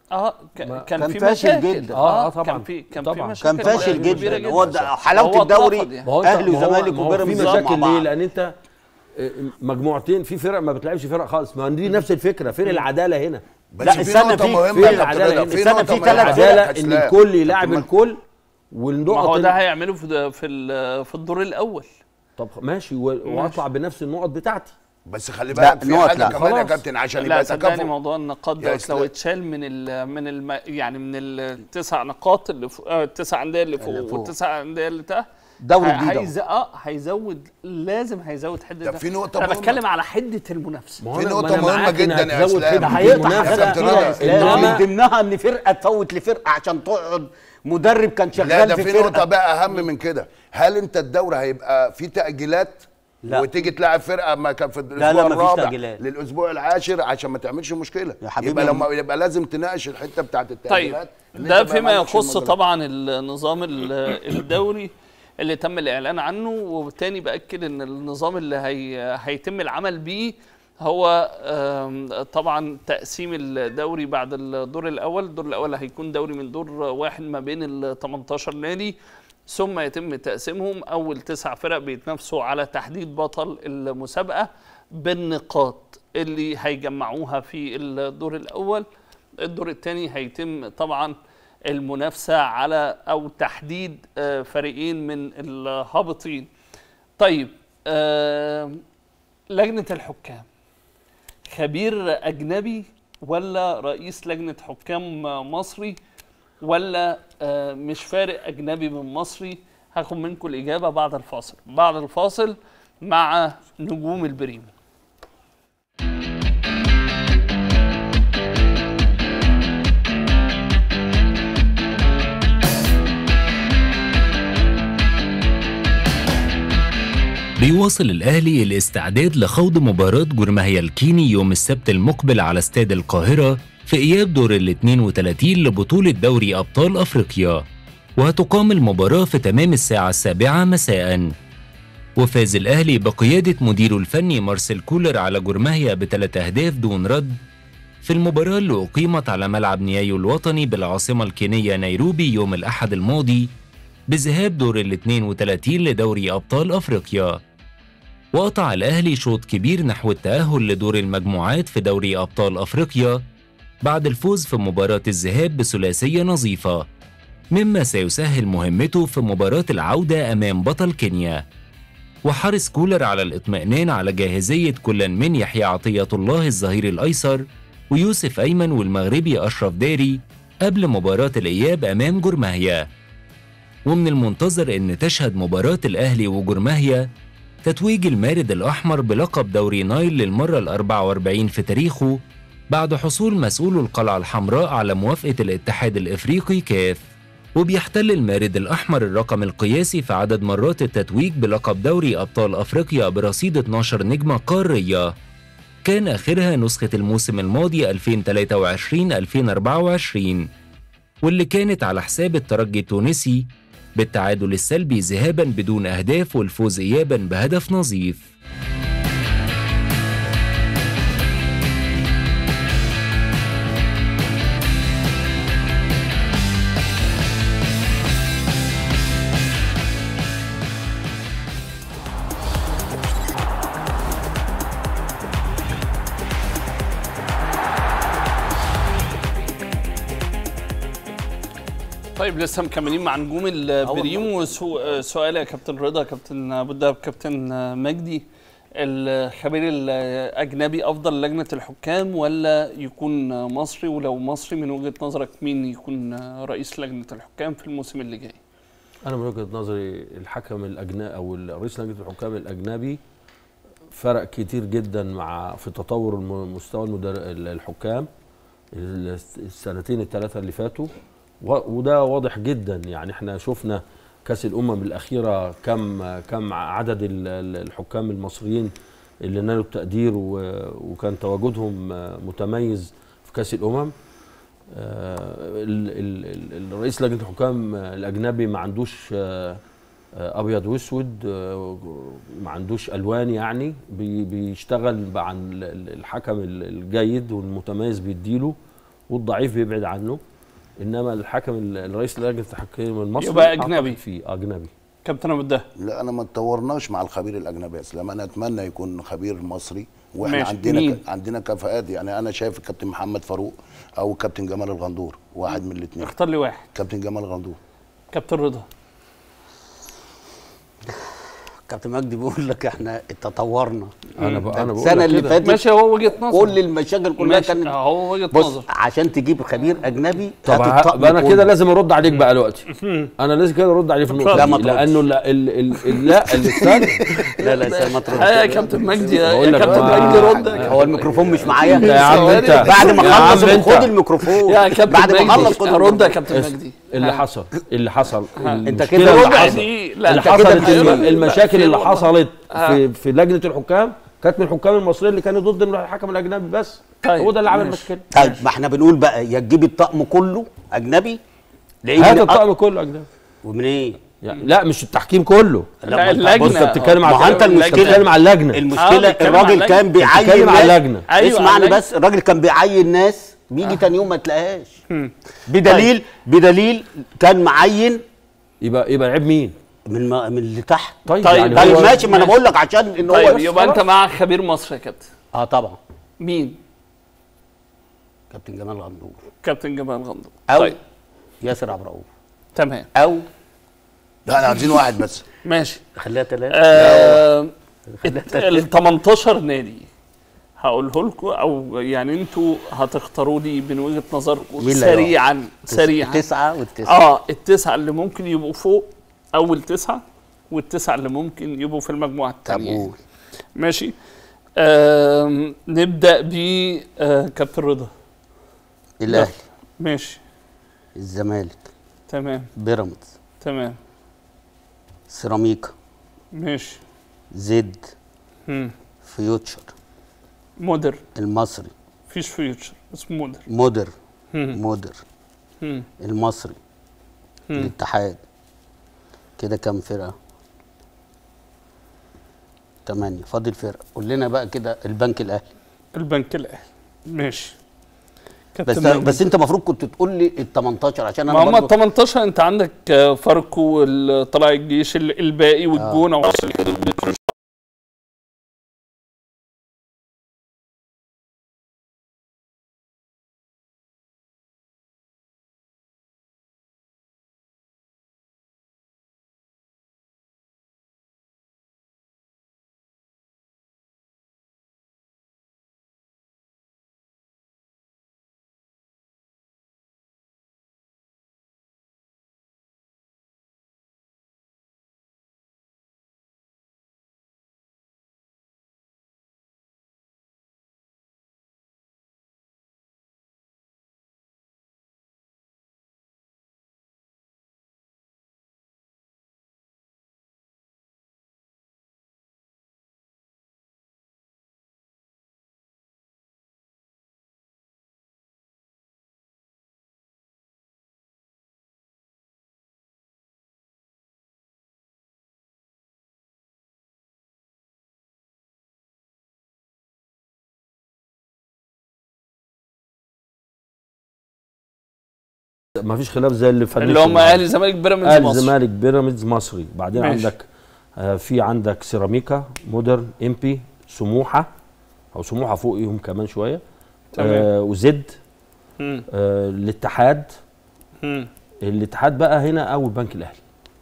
Speaker 1: اه ك-
Speaker 4: ما-
Speaker 1: كان,
Speaker 2: كان
Speaker 1: في
Speaker 2: فاشل
Speaker 1: مشاكل
Speaker 2: جدا.
Speaker 4: آه، آه، طبعاً.
Speaker 1: كان في كان في
Speaker 4: طبعاً.
Speaker 1: مشاكل
Speaker 2: كان فاشل
Speaker 1: كبيرة
Speaker 2: جدا هو ده
Speaker 1: هو
Speaker 2: حلاوه الدوري
Speaker 1: اترفض يعني.
Speaker 4: ما هو أنت-
Speaker 2: اهلي
Speaker 4: ما هو-
Speaker 2: وزمالك
Speaker 4: ما هو
Speaker 2: وبيراميدز
Speaker 4: في
Speaker 2: مع
Speaker 4: مشاكل
Speaker 2: بعض.
Speaker 4: ليه لان انت آه، مجموعتين في فرق ما بتلعبش فرق خالص ما دي نفس الفكره فين العداله هنا
Speaker 3: بس
Speaker 2: لا،
Speaker 3: في
Speaker 2: استنى،
Speaker 3: نقطة
Speaker 2: في-
Speaker 3: مهمة
Speaker 4: في
Speaker 3: يا كابتن
Speaker 4: العدالة
Speaker 3: رضا،
Speaker 4: هنا.
Speaker 3: في
Speaker 2: استنى،
Speaker 3: نقطة
Speaker 2: في
Speaker 3: مهمة
Speaker 2: ثلاث
Speaker 3: يا
Speaker 2: فرق.
Speaker 4: العداله
Speaker 3: كابتن
Speaker 4: ان
Speaker 3: اسلام.
Speaker 4: الكل يلاعب
Speaker 3: كابتن
Speaker 4: الكل
Speaker 1: ما
Speaker 4: والنقط
Speaker 1: هو
Speaker 4: ال-
Speaker 1: ده هيعمله في في ال- في الدور الاول
Speaker 4: طب ماشي و- واطلع بنفس النقط بتاعتي
Speaker 3: بس خلي
Speaker 2: لا،
Speaker 3: بالك في
Speaker 2: نقط
Speaker 3: حاجة
Speaker 2: لا.
Speaker 3: كمان يا
Speaker 4: خلاص.
Speaker 3: كابتن عشان
Speaker 1: لا
Speaker 3: يبقى
Speaker 1: صدقني
Speaker 3: تكافؤ
Speaker 1: موضوع النقاط
Speaker 3: يا
Speaker 1: ده لو
Speaker 3: إسلام.
Speaker 1: اتشال من ال من الم يعني من التسع نقاط اللي فوق آه، التسع انديه اللي فوق
Speaker 2: اللي فوق.
Speaker 1: والتسع انديه اللي تحت
Speaker 2: دوري
Speaker 1: ه-
Speaker 2: جديد
Speaker 1: هيز... اه هيزود لازم هيزود حده
Speaker 3: طب
Speaker 1: ده.
Speaker 3: في نقطة
Speaker 1: انا
Speaker 3: مهمة.
Speaker 1: بتكلم على حده المنافسه
Speaker 4: ما هو
Speaker 3: في
Speaker 4: أنا-
Speaker 3: نقطة
Speaker 4: ما أنا
Speaker 3: مهمة
Speaker 4: معاك إنها
Speaker 3: جدا يا
Speaker 4: تزود
Speaker 3: إسلام.
Speaker 4: حدة
Speaker 3: ده
Speaker 2: هيفتح
Speaker 4: المنافسة.
Speaker 2: حاجات
Speaker 3: كابتن
Speaker 2: كتير
Speaker 3: رضا،
Speaker 2: يا اسلام
Speaker 4: إنما-
Speaker 2: من ضمنها ان فرقه تفوت لفرقه عشان تقعد مدرب كان
Speaker 3: لا
Speaker 2: شغال
Speaker 3: ده
Speaker 2: في
Speaker 3: في نقطة
Speaker 2: فرقه
Speaker 3: بقى أهم من كده هل أنت الدوري هيبقى فيه تأجيلات
Speaker 2: لا.
Speaker 3: وتيجي تلعب فرقه ما كان في
Speaker 2: لا،
Speaker 3: الاسبوع
Speaker 2: مفيش
Speaker 3: الرابع
Speaker 2: تأجيلات.
Speaker 3: للاسبوع العاشر عشان ما تعملش مشكله
Speaker 2: يا حبيبي
Speaker 3: يبقى
Speaker 2: يا
Speaker 3: لما يبقى لازم تناقش الحته بتاعت
Speaker 1: طيب
Speaker 3: التأجيلات إن
Speaker 1: ده
Speaker 3: أنت ما
Speaker 1: فيما
Speaker 3: عندكش
Speaker 1: يخص
Speaker 3: الموضوع ده.
Speaker 1: طبعا النظام ال- الدوري اللي تم الاعلان عنه وبالتالي باكد ان النظام اللي هي هيتم العمل بيه هو آم، طبعا تقسيم الدوري بعد الدور الاول الدور الاول هيكون دوري من دور واحد ما بين ال 18 نادي ثم يتم تقسيمهم اول تسع فرق بيتنافسوا على تحديد بطل المسابقه بالنقاط اللي هيجمعوها في الدور الاول الدور الثاني هيتم طبعا المنافسه على او تحديد آه، فريقين من الهابطين طيب آه، لجنه الحكام خبير اجنبي ولا رئيس لجنه حكام مصري ولا آه، مش فارق اجنبي من مصري هاخد منكم الاجابه بعد الفاصل بعد الفاصل مع نجوم البريمو
Speaker 5: بيواصل الأهلي الاستعداد لخوض مباراة جرمهيا الكيني يوم السبت المقبل على استاد القاهرة في إياب دور ال 32 لبطولة دوري أبطال أفريقيا وهتقام المباراة في تمام الساعة السابعة مساءً وفاز الأهلي بقيادة مديره الفني مارسيل كولر على جرمهيا بثلاث أهداف دون رد في المباراة اللي أقيمت على ملعب نيايو الوطني بالعاصمة الكينية نيروبي يوم الأحد الماضي بذهاب دور ال 32 لدوري أبطال أفريقيا وقطع الأهلي شوط كبير نحو التأهل لدور المجموعات في دوري أبطال أفريقيا بعد الفوز في مباراة الذهاب بثلاثية نظيفة مما سيسهل مهمته في مباراة العودة أمام بطل كينيا وحرص كولر على الاطمئنان على جاهزية كل من يحيى عطية الله الظهير الأيسر ويوسف أيمن والمغربي أشرف داري قبل مباراة الإياب أمام جرمهيا ومن المنتظر أن تشهد مباراة الأهلي وجرمهيا تتويج المارد الأحمر بلقب دوري نايل للمرة الأربع واربعين في تاريخه بعد حصول مسؤول القلعة الحمراء على موافقة الاتحاد الإفريقي كاف وبيحتل المارد الأحمر الرقم القياسي في عدد مرات التتويج بلقب دوري أبطال أفريقيا برصيد 12 نجمة قارية كان آخرها نسخة الموسم الماضي 2023-2024 واللي كانت على حساب الترجي التونسي بالتعادل السلبي ذهابا بدون أهداف والفوز إيابا بهدف نظيف
Speaker 1: طيب لسه مكملين مع نجوم البريمو وسو- سؤال يا كابتن رضا كابتن ابو الدهب كابتن مجدي الخبير الاجنبي افضل لجنه الحكام ولا يكون مصري ولو مصري من وجهه نظرك مين يكون رئيس لجنه الحكام في الموسم اللي جاي
Speaker 4: انا من وجهه نظري الحكم الاجنبي او رئيس لجنه الحكام الاجنبي فرق كتير جدا مع في تطور الم- مستوى المدر... الحكام الس- السنتين الثلاثه اللي فاتوا و- وده واضح جدا يعني احنا شفنا كاس الامم الاخيره كم كم عدد ال- ال- الحكام المصريين اللي نالوا التقدير و- وكان تواجدهم متميز في كاس الامم آه، ال- ال- ال- الرئيس لجنه الحكام الاجنبي ما عندوش آه، آه، ابيض واسود آه، ما عندوش الوان يعني بي- بيشتغل عن ال- ال- الحكم ال- الجيد والمتميز بيديله والضعيف بيبعد عنه انما الحكم ال- الرئيس لجنه التحكيم المصري
Speaker 1: يبقى
Speaker 4: أعتقد
Speaker 1: أجنبي.
Speaker 4: فيه اجنبي
Speaker 1: كابتن ابو الدهب
Speaker 3: لا انا ما اتطورناش مع الخبير الاجنبي يا اسلام انا اتمنى يكون خبير مصري واحنا
Speaker 1: ماشي.
Speaker 3: عندنا
Speaker 1: مين؟
Speaker 3: ك... عندنا كفاءات يعني انا شايف الكابتن محمد فاروق او كابتن جمال الغندور واحد من الاثنين
Speaker 1: اختار لي واحد
Speaker 3: كابتن جمال الغندور
Speaker 1: كابتن رضا
Speaker 2: كابتن مجدي بيقول لك احنا تطورنا
Speaker 4: انا ب... انا بقول
Speaker 2: السنه
Speaker 4: لك
Speaker 2: اللي
Speaker 4: كده.
Speaker 2: فاتت
Speaker 1: ماشي هو وجهه نظر
Speaker 2: كل المشاكل كلها
Speaker 1: ماشي
Speaker 2: كانت
Speaker 1: هو وجهه
Speaker 2: بص
Speaker 1: نظر
Speaker 2: عشان تجيب خبير اجنبي
Speaker 4: طب
Speaker 2: هات
Speaker 4: ه-
Speaker 2: الطقم
Speaker 4: بقى انا
Speaker 2: كله.
Speaker 4: كده لازم ارد عليك بقى دلوقتي انا لازم كده ارد عليه في النقطه
Speaker 2: لا،
Speaker 4: دي
Speaker 2: ما تردش.
Speaker 4: لانه لا ال... ال... ال... لا اللي استنى
Speaker 2: لا لا استنى ما تردش.
Speaker 1: يا كابتن مجدي يا
Speaker 4: بقول
Speaker 1: يا
Speaker 4: لك
Speaker 1: كابتن
Speaker 4: بقى-
Speaker 1: مجدي رد يا
Speaker 2: هو الميكروفون مش معايا
Speaker 4: يا عم
Speaker 1: ثواني.
Speaker 4: انت
Speaker 2: بعد ما
Speaker 4: يا عم
Speaker 2: اخلص
Speaker 4: انت.
Speaker 2: خد الميكروفون
Speaker 1: يا كابتن
Speaker 2: بعد ما اخلص
Speaker 1: مجدي
Speaker 2: خد
Speaker 1: رد يا
Speaker 2: الميكروفون.
Speaker 1: كابتن مجدي
Speaker 4: اللي حصل اللي حصل
Speaker 2: انت
Speaker 4: المشكلة
Speaker 2: كده
Speaker 4: اللي
Speaker 2: ربع
Speaker 4: حصل-
Speaker 1: دي لا
Speaker 4: اللي
Speaker 1: انت كده
Speaker 4: حصلت
Speaker 1: بتقول-
Speaker 4: الم- المشاكل
Speaker 1: لا،
Speaker 4: اللي
Speaker 1: في
Speaker 4: حصلت
Speaker 1: آه.
Speaker 4: في في لجنه الحكام كانت من الحكام المصريين اللي كانوا ضد الحكم الاجنبي بس
Speaker 1: طيب،
Speaker 4: هو ده اللي عمل
Speaker 1: ماشي.
Speaker 4: مشكله
Speaker 2: طيب ما احنا بنقول بقى يا تجيب الطقم كله اجنبي لان
Speaker 4: هات الطقم كله اجنبي
Speaker 2: ومنين؟
Speaker 4: يعني لا مش التحكيم كله
Speaker 1: لا،
Speaker 2: ما انت-
Speaker 1: اللجنة.
Speaker 4: بص انت بتتكلم
Speaker 2: ما هو
Speaker 4: على
Speaker 2: انت المشكله
Speaker 4: بتتكلم على اللجنه
Speaker 2: المشكله
Speaker 1: آه، بيتكلم
Speaker 2: الراجل
Speaker 1: على
Speaker 2: كان
Speaker 1: اللجنة.
Speaker 2: بيعين
Speaker 4: بتتكلم على
Speaker 2: ناس-
Speaker 4: اللجنة.
Speaker 1: أيوة، على
Speaker 2: اسمعني
Speaker 1: اللجنة.
Speaker 2: بس الراجل كان بيعين ناس بيجي تاني يوم ما تلاقيهاش بدليل بدليل كان معين
Speaker 4: يبقى يبقى عيب مين؟
Speaker 2: من ما من اللي تحت
Speaker 4: طيب,
Speaker 1: طيب،
Speaker 4: يعني
Speaker 2: طيب
Speaker 4: هو
Speaker 2: ماشي ما انا
Speaker 1: ماشي.
Speaker 2: بقول لك عشان ان هو
Speaker 1: طيب
Speaker 2: بس
Speaker 1: يبقى انت
Speaker 2: خلاص.
Speaker 1: مع خبير مصر يا كابتن
Speaker 2: اه طبعا
Speaker 1: مين
Speaker 2: كابتن جمال غندور
Speaker 1: كابتن جمال غندور
Speaker 2: او
Speaker 1: طيب
Speaker 2: ياسر عبد الرؤوف
Speaker 1: تمام
Speaker 2: او
Speaker 3: لا احنا عايزين واحد بس
Speaker 1: ماشي
Speaker 2: خليها ثلاثه
Speaker 1: آه ال 18 نادي هقوله لكم او يعني انتوا هتختاروا لي من وجهه نظركم
Speaker 2: مين اللي
Speaker 1: سريعا سريعا
Speaker 2: تسعه والتسعه
Speaker 1: اه التسعه اللي ممكن يبقوا فوق اول تسعه والتسعه اللي ممكن يبقوا في المجموعه
Speaker 2: طب
Speaker 1: الثانيه
Speaker 2: قول
Speaker 1: ماشي آم، نبدا ب آه كابتن رضا
Speaker 2: الاهلي
Speaker 1: ماشي
Speaker 2: الزمالك
Speaker 1: تمام
Speaker 2: بيراميدز
Speaker 1: تمام
Speaker 2: سيراميكا
Speaker 1: ماشي
Speaker 2: زد
Speaker 1: مم.
Speaker 2: فيوتشر
Speaker 1: مودر
Speaker 2: المصري
Speaker 1: مفيش فيوتشر اسمه مودر
Speaker 2: مودر
Speaker 1: مم.
Speaker 2: مودر
Speaker 1: مم.
Speaker 2: المصري
Speaker 1: مم.
Speaker 2: الاتحاد كده كام فرقه تمانية فاضل فرقه قول لنا بقى كده البنك الاهلي
Speaker 1: البنك الاهلي ماشي
Speaker 2: بس
Speaker 1: كابتن مجدي.
Speaker 2: بس انت المفروض كنت تقول لي ال 18 عشان
Speaker 1: ما
Speaker 2: انا
Speaker 1: هم ال
Speaker 2: برضه
Speaker 1: 18 انت عندك آه، فاركو والطلائع الجيش ال- الباقي والجونه وحرس الحدود
Speaker 4: ما فيش خلاف زي اللي فنش
Speaker 1: اللي هم
Speaker 4: النهاردة.
Speaker 1: اهلي زمالك بيراميدز
Speaker 4: اهلي
Speaker 1: مصر
Speaker 4: الزمالك بيراميدز مصري بعدين
Speaker 1: ماشي.
Speaker 4: عندك آه في عندك سيراميكا مودرن امبي سموحه او سموحه فوقيهم كمان شويه
Speaker 1: تمام.
Speaker 4: آه وزد
Speaker 1: مم.
Speaker 4: آه الاتحاد
Speaker 1: مم.
Speaker 4: الاتحاد بقى هنا او البنك الاهلي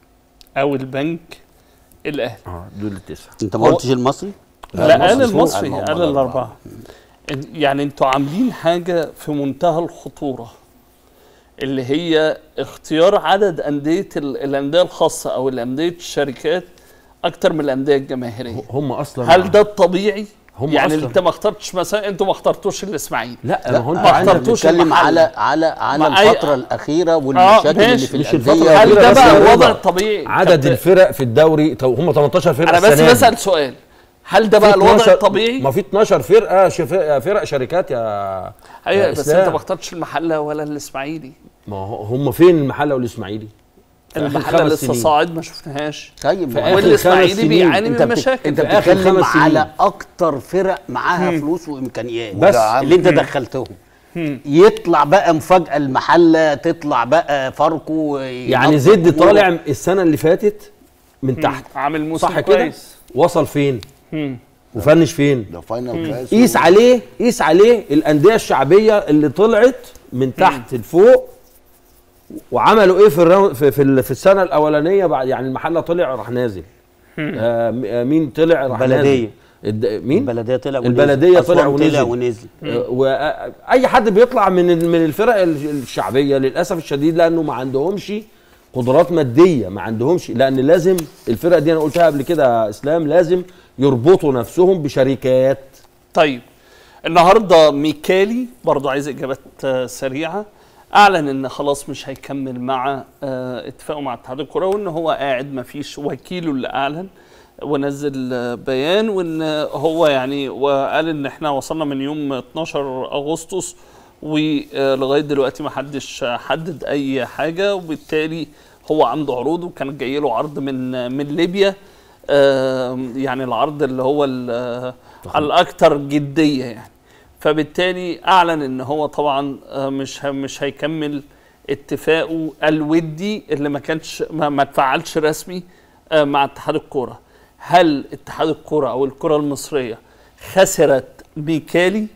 Speaker 1: او البنك الاهلي
Speaker 4: اه دول التسعه
Speaker 2: انت ما قلتش المصري
Speaker 1: لا قال
Speaker 3: المصري فوق.
Speaker 1: المصري
Speaker 3: هم
Speaker 1: قال الاربعه إن- يعني انتوا عاملين حاجه في منتهى الخطوره اللي هي اختيار عدد انديه ال- الانديه الخاصه او الانديه الشركات اكتر من الانديه الجماهيريه
Speaker 4: هم اصلا
Speaker 1: هل ده الطبيعي
Speaker 4: هم
Speaker 1: يعني
Speaker 4: أصلاً-
Speaker 1: انت ما اخترتش مثلا انتوا ما اخترتوش الاسماعيلي
Speaker 4: لا,
Speaker 2: لا
Speaker 4: ما هو انت
Speaker 1: ما
Speaker 4: عندك
Speaker 1: اخترتوش
Speaker 2: بنتكلم
Speaker 1: المحل.
Speaker 2: على على على
Speaker 1: ما أي-
Speaker 2: الفتره الاخيره والمشاكل اللي
Speaker 1: ماشي.
Speaker 2: في
Speaker 4: مش
Speaker 2: الانديه
Speaker 4: الفترة
Speaker 1: هل
Speaker 4: كده
Speaker 1: ده
Speaker 4: بس
Speaker 1: بقى
Speaker 4: يا
Speaker 1: الوضع
Speaker 4: رضا.
Speaker 1: الطبيعي
Speaker 4: عدد
Speaker 1: كابتن؟
Speaker 4: الفرق في الدوري طب هم 18 فرقه
Speaker 1: انا بس
Speaker 4: السنة دي.
Speaker 1: بسال سؤال هل ده
Speaker 4: في
Speaker 1: بقى الوضع
Speaker 4: 12
Speaker 1: الطبيعي؟
Speaker 4: ما في 12 فرقه شف- فرق شركات يا
Speaker 1: ايوه
Speaker 4: يا
Speaker 1: بس
Speaker 4: إسلام.
Speaker 1: انت ما اخترتش المحله ولا الاسماعيلي
Speaker 4: ما هو- هم فين المحله والاسماعيلي في آخر
Speaker 1: المحله
Speaker 4: خمس
Speaker 1: لسه
Speaker 4: سنين.
Speaker 1: صاعد ما شفناش
Speaker 2: طيب
Speaker 4: في
Speaker 2: ما
Speaker 4: آخر
Speaker 2: هو-
Speaker 1: والاسماعيلي
Speaker 4: خمس سنين
Speaker 1: بيعاني
Speaker 2: انت
Speaker 1: من
Speaker 2: بت-
Speaker 1: مشاكل
Speaker 2: انت
Speaker 4: في آخر
Speaker 2: بتتكلم
Speaker 4: خمس سنين.
Speaker 2: على اكتر فرق معاها فلوس وامكانيات
Speaker 4: بس.
Speaker 2: اللي انت دخلتهم يطلع بقى مفاجاه المحله تطلع بقى فاركو
Speaker 4: يعني
Speaker 2: ينظم
Speaker 4: زد
Speaker 2: أموره.
Speaker 4: طالع السنه اللي فاتت من تحت
Speaker 1: عامل موسم
Speaker 4: صح كده
Speaker 1: كويس
Speaker 4: وصل فين
Speaker 1: مم.
Speaker 4: وفنش فين
Speaker 3: ده فاينل كاس
Speaker 4: قيس عليه قيس عليه الانديه الشعبيه اللي طلعت من تحت لفوق وعملوا ايه في الراو- في في, ال- في السنه الاولانيه بعد يعني المحله طلع راح نازل آه م- آه، مين طلع راح
Speaker 2: البلدية.
Speaker 4: نازل الد- مين
Speaker 2: البلديه طلع ونزل.
Speaker 4: البلديه طلع
Speaker 2: أسوان
Speaker 4: ونزل
Speaker 2: طلع ونزل
Speaker 4: واي حد بيطلع من ال- من الفرق ال- الشعبيه للاسف الشديد لانه ما عندهمش قدرات ماديه ما عندهمش لان لازم الفرق دي انا قلتها قبل كده يا اسلام لازم يربطوا نفسهم بشركات
Speaker 1: طيب النهارده ميكالي برضو عايز اجابات آه، سريعه اعلن ان خلاص مش هيكمل مع آه، اتفاقه مع اتحاد الكره وان هو قاعد ما فيش وكيله اللي اعلن ونزل آه، بيان وان هو يعني وقال ان احنا وصلنا من يوم 12 اغسطس ولغايه دلوقتي ما حدش حدد اي حاجه وبالتالي هو عنده عروض وكان جاي له عرض من من ليبيا آم، يعني العرض اللي هو ال- الاكثر جديه يعني فبالتالي اعلن ان هو طبعا آه، مش ه- مش هيكمل اتفاقه الودي اللي ما كانش ما, ما اتفعلش رسمي آه، مع اتحاد الكوره هل اتحاد الكوره او الكره المصريه خسرت ميكالي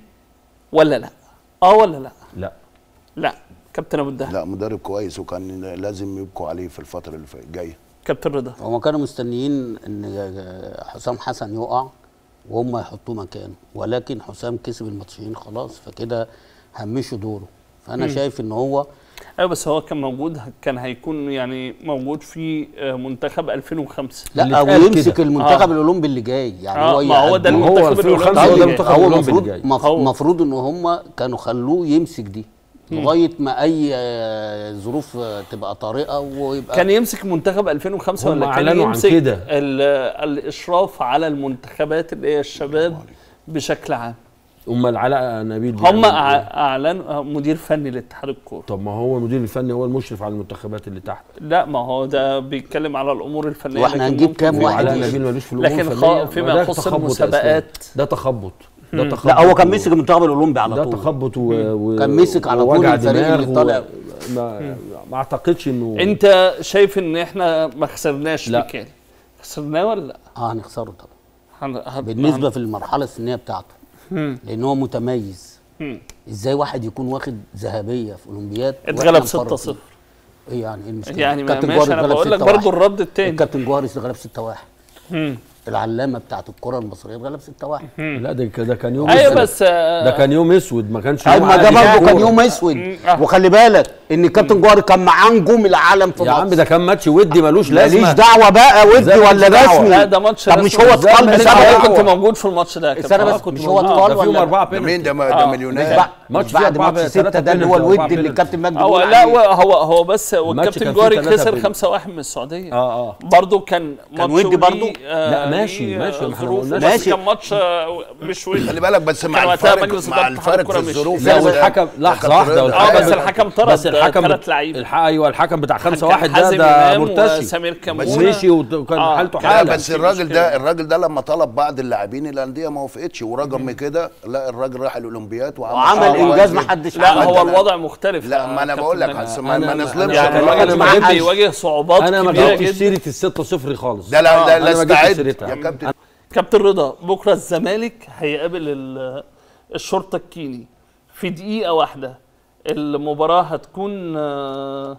Speaker 1: ولا لا اه ولا لا
Speaker 4: لا
Speaker 1: لا كابتن ابو الدهب
Speaker 3: لا مدرب كويس وكان لازم يبقوا عليه في الفتره اللي فا- جايه
Speaker 1: كابتن رضا
Speaker 2: هما كانوا مستنيين ان حسام حسن يقع وهم يحطوه مكانه ولكن حسام كسب الماتشين خلاص فكده همشوا دوره فانا شايف ان هو
Speaker 1: ايوه بس هو كان موجود كان هيكون يعني موجود في آه، منتخب 2005
Speaker 4: اللي
Speaker 2: لا
Speaker 4: اتقال
Speaker 2: ويمسك
Speaker 4: كده.
Speaker 2: المنتخب
Speaker 1: آه.
Speaker 2: الاولمبي اللي جاي يعني
Speaker 1: آه،
Speaker 2: هو
Speaker 1: ما هو ده
Speaker 2: يقدم-
Speaker 4: ما هو
Speaker 1: المنتخب
Speaker 4: 2005
Speaker 1: الأولمبي
Speaker 4: هو ده
Speaker 1: اللي
Speaker 4: المنتخب
Speaker 1: جاي.
Speaker 2: هو
Speaker 4: الأولمبي
Speaker 2: المفروض
Speaker 4: اللي جاي.
Speaker 2: مف-
Speaker 1: هو.
Speaker 2: المفروض ان هم كانوا خلوه يمسك دي لغايه ما اي آه، ظروف آه، تبقى طارئه ويبقى
Speaker 1: كان يمسك منتخب 2005
Speaker 4: هم
Speaker 1: ولا كان
Speaker 4: أعلنوا عن
Speaker 1: يمسك
Speaker 4: كده.
Speaker 1: ال- الاشراف على المنتخبات اللي هي الشباب بشكل عام
Speaker 4: امال علاء نبيل
Speaker 1: هم
Speaker 4: بيعمل إيه؟
Speaker 1: أع- اعلنوا مدير فني لاتحاد الكوره
Speaker 4: طب ما هو المدير الفني هو المشرف على المنتخبات اللي تحت
Speaker 1: لا ما هو ده بيتكلم على الامور الفنيه
Speaker 2: واحنا
Speaker 1: لكن
Speaker 2: هنجيب
Speaker 1: ممكن
Speaker 2: كام
Speaker 1: في-
Speaker 2: واحد
Speaker 4: وعلاء
Speaker 2: يشرف.
Speaker 4: نبيل ملوش في الامور
Speaker 1: لكن
Speaker 4: الفنيه
Speaker 1: خ- فيما
Speaker 4: ما ده
Speaker 1: يخص
Speaker 4: تخبط يا
Speaker 1: المسابقات.
Speaker 4: إسلام. ده تخبط ده تخبط
Speaker 2: لا هو كان
Speaker 4: و-
Speaker 2: مسك المنتخب الاولمبي على
Speaker 4: ده
Speaker 2: طول
Speaker 4: تخبط و... و...
Speaker 2: كان مسك على طول
Speaker 4: ووجع
Speaker 2: الفريق اللي
Speaker 4: دماغ
Speaker 2: طالع.
Speaker 4: و... ما... ما اعتقدش انه
Speaker 1: انت شايف ان احنا ما خسرناش
Speaker 4: لا.
Speaker 1: ميكالي خسرناه ولا لا
Speaker 2: اه هنخسره طبعا
Speaker 1: هن- هن-
Speaker 2: بالنسبه في المرحله السنيه بتاعته
Speaker 1: مم.
Speaker 2: لان هو متميز
Speaker 1: مم.
Speaker 2: ازاي واحد يكون واخد ذهبيه في اولمبياد
Speaker 1: اتغلب
Speaker 2: وإحنا
Speaker 1: 6
Speaker 2: مفرطين؟
Speaker 1: 0
Speaker 2: ايه يعني ايه المشكله
Speaker 1: يعني ما-
Speaker 2: كابتن
Speaker 1: ماشي
Speaker 2: جوهري
Speaker 1: انا
Speaker 2: اتغلب
Speaker 1: بقول لك
Speaker 2: 6-1.
Speaker 1: برضو الرد التاني
Speaker 2: الكابتن جوهري اتغلب 6-1
Speaker 1: مم.
Speaker 2: العلامه بتاعت الكره المصريه اتغلب 6-1
Speaker 4: لا ده ك- ده كان يوم
Speaker 1: ايوه
Speaker 4: أسود.
Speaker 1: بس آه،
Speaker 4: ده كان يوم اسود ما كانش
Speaker 2: اما ده
Speaker 4: عادي.
Speaker 2: برضه كان
Speaker 4: كورة.
Speaker 2: يوم اسود
Speaker 1: آه.
Speaker 2: وخلي بالك ان الكابتن جوهري كان معاه نجوم العالم في
Speaker 4: يا عم
Speaker 2: مصر
Speaker 4: ده كان ماتش ودي ملوش لازمه
Speaker 2: ماليش دعوه بقى ودي
Speaker 4: إزاي
Speaker 2: ولا
Speaker 4: ماليش دعوة؟
Speaker 2: رسمي
Speaker 1: لا ده ماتش
Speaker 2: طب مش
Speaker 1: رسمي.
Speaker 2: هو
Speaker 1: إزاي
Speaker 2: اتقال
Speaker 1: ماليش
Speaker 2: بسبب
Speaker 1: دعوة؟
Speaker 2: إيه؟
Speaker 1: كنت موجود في الماتش ده يا
Speaker 2: استنى
Speaker 1: كابتن.
Speaker 2: بس
Speaker 4: كنت
Speaker 2: مش هو
Speaker 4: موجود.
Speaker 2: اتقال
Speaker 4: ده فيهم
Speaker 2: ولا
Speaker 4: اربعه
Speaker 3: ده
Speaker 4: بينالتي
Speaker 3: مين ده ما-
Speaker 1: آه.
Speaker 3: ده
Speaker 2: مش
Speaker 3: مليونير
Speaker 2: بعد
Speaker 4: ماتش
Speaker 2: مش
Speaker 4: فيه
Speaker 2: بعد
Speaker 4: أربعة
Speaker 2: ماتش
Speaker 4: بينالتي،
Speaker 2: 6 ده اللي هو
Speaker 4: تلاتة
Speaker 2: الود
Speaker 4: بينالتي،
Speaker 2: اللي
Speaker 4: أربعة
Speaker 2: الكابتن مجدي
Speaker 1: هو
Speaker 2: بيقول
Speaker 1: لا
Speaker 2: عليه.
Speaker 1: هو هو هو بس
Speaker 4: الماتش
Speaker 1: والكابتن
Speaker 4: كان فيه
Speaker 1: جوهري
Speaker 4: تلاتة
Speaker 1: خسر
Speaker 4: بين-
Speaker 1: 5-1 من السعوديه
Speaker 4: اه اه
Speaker 1: برضه كان ماتش
Speaker 2: ودي
Speaker 1: وليه،
Speaker 2: برضه؟
Speaker 1: آه،
Speaker 4: لا، ماشي،
Speaker 1: ليه،
Speaker 4: ماشي،
Speaker 1: آه،
Speaker 4: ما احنا
Speaker 1: ظروف
Speaker 4: قلناش.
Speaker 1: بس
Speaker 2: ماشي.
Speaker 1: كان ماتش آه، مش ودي
Speaker 3: خلي بالك بس
Speaker 1: كان
Speaker 3: مع
Speaker 1: وقتها
Speaker 3: الفرق
Speaker 1: مجلس
Speaker 3: مع
Speaker 1: إدارة اتحاد
Speaker 3: الفرق
Speaker 1: الكرة
Speaker 3: في
Speaker 1: مش-
Speaker 3: الظروف
Speaker 4: لا
Speaker 3: ده-
Speaker 4: والحكم
Speaker 3: ده
Speaker 4: لحظه
Speaker 3: كابتن
Speaker 4: واحده
Speaker 3: رضا.
Speaker 4: والحكم
Speaker 1: اه بس الحكم طرد
Speaker 4: بس الحكم
Speaker 1: ثلاث لعيبه
Speaker 4: الح... ايوه الحكم بتاع خمسة
Speaker 1: كان
Speaker 4: واحد ده
Speaker 1: حازم
Speaker 4: ده
Speaker 1: إمام
Speaker 4: مرتشي
Speaker 1: وسمير كمونه
Speaker 4: ومشي وكان
Speaker 1: آه،
Speaker 4: حالته
Speaker 1: كان
Speaker 3: لا
Speaker 4: حاله
Speaker 3: بس
Speaker 1: في
Speaker 3: الراجل
Speaker 1: مشكلة.
Speaker 3: ده الراجل ده لما طلب بعض اللاعبين الانديه ما وافقتش ورغم كده لا الراجل راح الاولمبياد
Speaker 2: وعمل
Speaker 3: شغل
Speaker 2: انجاز
Speaker 3: كويس
Speaker 2: ما
Speaker 3: جدا.
Speaker 2: حدش
Speaker 1: لا
Speaker 2: عمله.
Speaker 1: هو
Speaker 3: أنا-
Speaker 1: الوضع مختلف
Speaker 3: لا
Speaker 1: يا
Speaker 3: ما انا
Speaker 1: كابتن
Speaker 3: بقول لك
Speaker 1: نجم.
Speaker 3: بس ما, ما
Speaker 4: أنا-
Speaker 3: نظلمش
Speaker 1: يعني
Speaker 4: أنا-
Speaker 1: الراجل
Speaker 4: أنا ما
Speaker 1: كان
Speaker 4: جبتش-
Speaker 1: بيواجه صعوبات
Speaker 4: انا ما
Speaker 1: كبيره
Speaker 4: جبتش
Speaker 1: جدا
Speaker 4: سيره ال 6 0 خالص
Speaker 3: ده لا
Speaker 1: آه،
Speaker 3: ده
Speaker 4: أنا
Speaker 3: لا
Speaker 4: ما جبتش
Speaker 3: استعد
Speaker 4: سيرتها.
Speaker 3: يا كابتن
Speaker 1: كابتن رضا بكره الزمالك هيقابل ال- الشرطه الكيني في دقيقه واحده المباراه هتكون آه،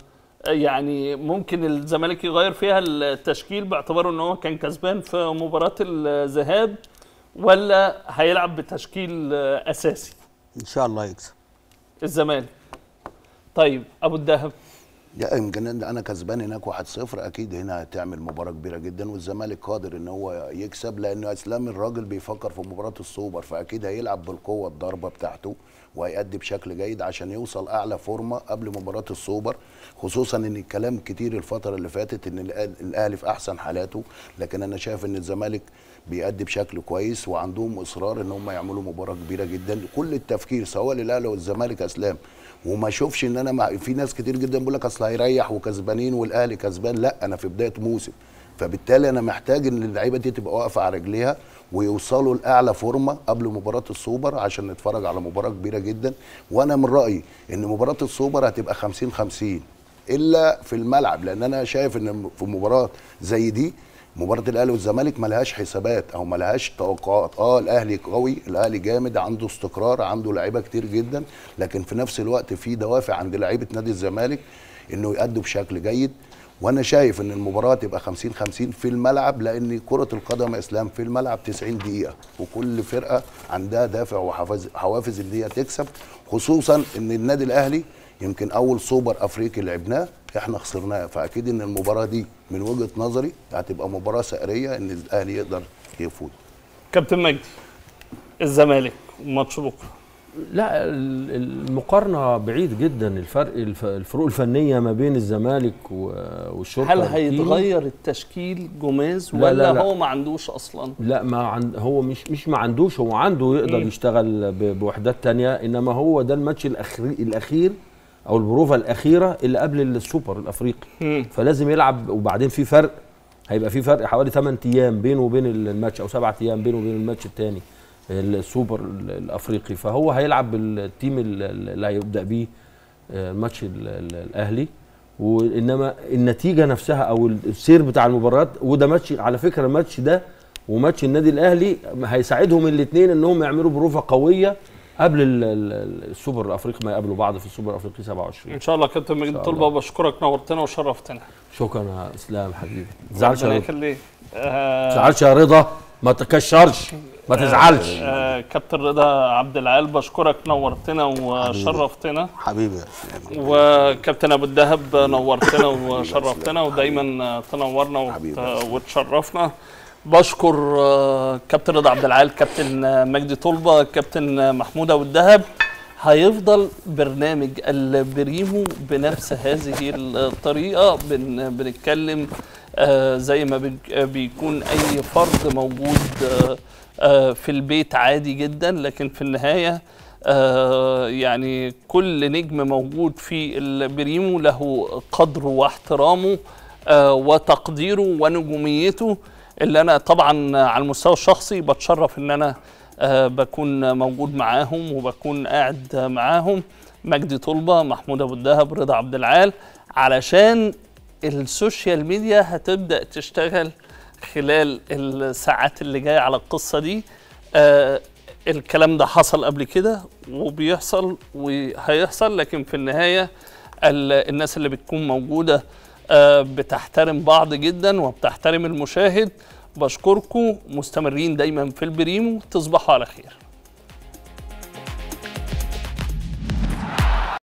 Speaker 1: يعني ممكن الزمالك يغير فيها التشكيل باعتباره ان هو كان كسبان في مباراه الذهاب ولا هيلعب بتشكيل آه، اساسي
Speaker 2: ان شاء الله يكسب
Speaker 1: الزمالك طيب ابو الدهب
Speaker 3: يا يمكن إن انا كسبان هناك 1-0 اكيد هنا هتعمل مباراه كبيره جدا والزمالك قادر ان هو يكسب لان اسلام الراجل بيفكر في مباراه السوبر فاكيد هيلعب بالقوه الضربه بتاعته وهيأدي بشكل جيد عشان يوصل اعلى فورمه قبل مباراه السوبر خصوصا ان الكلام كتير الفتره اللي فاتت ان الأهل- الاهلي في احسن حالاته لكن انا شايف ان الزمالك بيأدي بشكل كويس وعندهم اصرار ان هم يعملوا مباراه كبيره جدا كل التفكير سواء للاهلي والزمالك اسلام وما اشوفش ان انا مع في ناس كتير جدا بيقول لك اصل هيريح وكسبانين والاهلي كسبان لا انا في بدايه موسم فبالتالي انا محتاج ان اللعيبه دي تبقى واقفه على رجليها ويوصلوا لاعلى فورمه قبل مباراه السوبر عشان نتفرج على مباراه كبيره جدا وانا من رايي ان مباراه السوبر هتبقى 50 50 الا في الملعب لان انا شايف ان في مباراه زي دي مباراه الاهلي والزمالك ملهاش حسابات او ملهاش توقعات اه الاهلي قوي الاهلي جامد عنده استقرار عنده لعيبه كتير جدا لكن في نفس الوقت في دوافع عند لعيبه نادي الزمالك انه يأدوا بشكل جيد وانا شايف ان المباراه تبقى 50 50 في الملعب لان كره القدم يا اسلام في الملعب 90 دقيقه وكل فرقه عندها دافع وحوافز حوافز ان هي تكسب خصوصا ان النادي الاهلي يمكن اول سوبر افريقي لعبناه احنا خسرناه فاكيد ان المباراه دي من وجهه نظري هتبقى مباراه سعريه ان الاهلي يقدر يفوز
Speaker 1: كابتن مجدي الزمالك ماتش بكره
Speaker 4: لا ال- المقارنه بعيد جدا الفرق الف- الفروق الفنيه ما بين الزمالك و- والشرطه
Speaker 1: هل
Speaker 4: الكيني.
Speaker 1: هيتغير التشكيل جوميز
Speaker 4: لا،
Speaker 1: ولا
Speaker 4: لا، لا.
Speaker 1: هو ما عندوش اصلا
Speaker 4: لا ما عند هو مش مش ما عندوش هو عنده يقدر
Speaker 1: مم.
Speaker 4: يشتغل ب- بوحدات تانية انما هو ده الماتش الاخير الاخير او البروفه الاخيره اللي قبل السوبر الافريقي
Speaker 1: مم.
Speaker 4: فلازم يلعب وبعدين في فرق هيبقى في فرق حوالي 8 ايام بينه وبين الماتش او 7 ايام بينه وبين الماتش الثاني السوبر ال- الافريقي فهو هيلعب بالتيم ال- ال- اللي هيبدا بيه آه، ماتش ال- ال- الاهلي وانما النتيجه نفسها او السير بتاع المباريات وده ماتش على فكره الماتش ده وماتش النادي الاهلي هيساعدهم الاثنين انهم يعملوا بروفه قويه قبل ال- ال- السوبر الافريقي ما يقابلوا بعض في السوبر الافريقي 27
Speaker 1: ان شاء الله كابتن مجدي
Speaker 4: شاء
Speaker 1: طلبه
Speaker 4: الله.
Speaker 1: بشكرك نورتنا وشرفتنا
Speaker 4: شكرا يا اسلام حبيبي ما تزعلش
Speaker 1: ربنا
Speaker 4: يا رضا
Speaker 1: يخليك
Speaker 4: ما
Speaker 1: آه
Speaker 4: تزعلش يا رضا ما تكشرش ما تزعلش
Speaker 1: آه كابتن رضا عبد العال بشكرك نورتنا وشرفتنا
Speaker 3: حبيبي يا اسلام
Speaker 1: وكابتن ابو الدهب نورتنا وشرفتنا ودايما تنورنا وت-
Speaker 3: حبيبي.
Speaker 1: وتشرفنا بشكر آه، كابتن رضا عبد العال كابتن آه، مجدي طلبه كابتن آه، محمود ابو الدهب هيفضل برنامج البريمو بنفس هذه الطريقه بن بنتكلم آه، زي ما بيك- آه، بيكون اي فرد موجود آه، آه، في البيت عادي جدا لكن في النهايه آه، يعني كل نجم موجود في البريمو له قدره واحترامه آه، وتقديره ونجوميته اللي انا طبعا على المستوى الشخصي بتشرف ان انا آه، بكون موجود معاهم وبكون قاعد معاهم مجدي طلبه محمود ابو الدهب رضا عبد العال علشان السوشيال ميديا هتبدا تشتغل خلال الساعات اللي جايه على القصه دي آه الكلام ده حصل قبل كده وبيحصل وهيحصل لكن في النهايه ال- الناس اللي بتكون موجوده آه بتحترم بعض جدا وبتحترم المشاهد بشكركم مستمرين دايما في البريمو تصبحوا على خير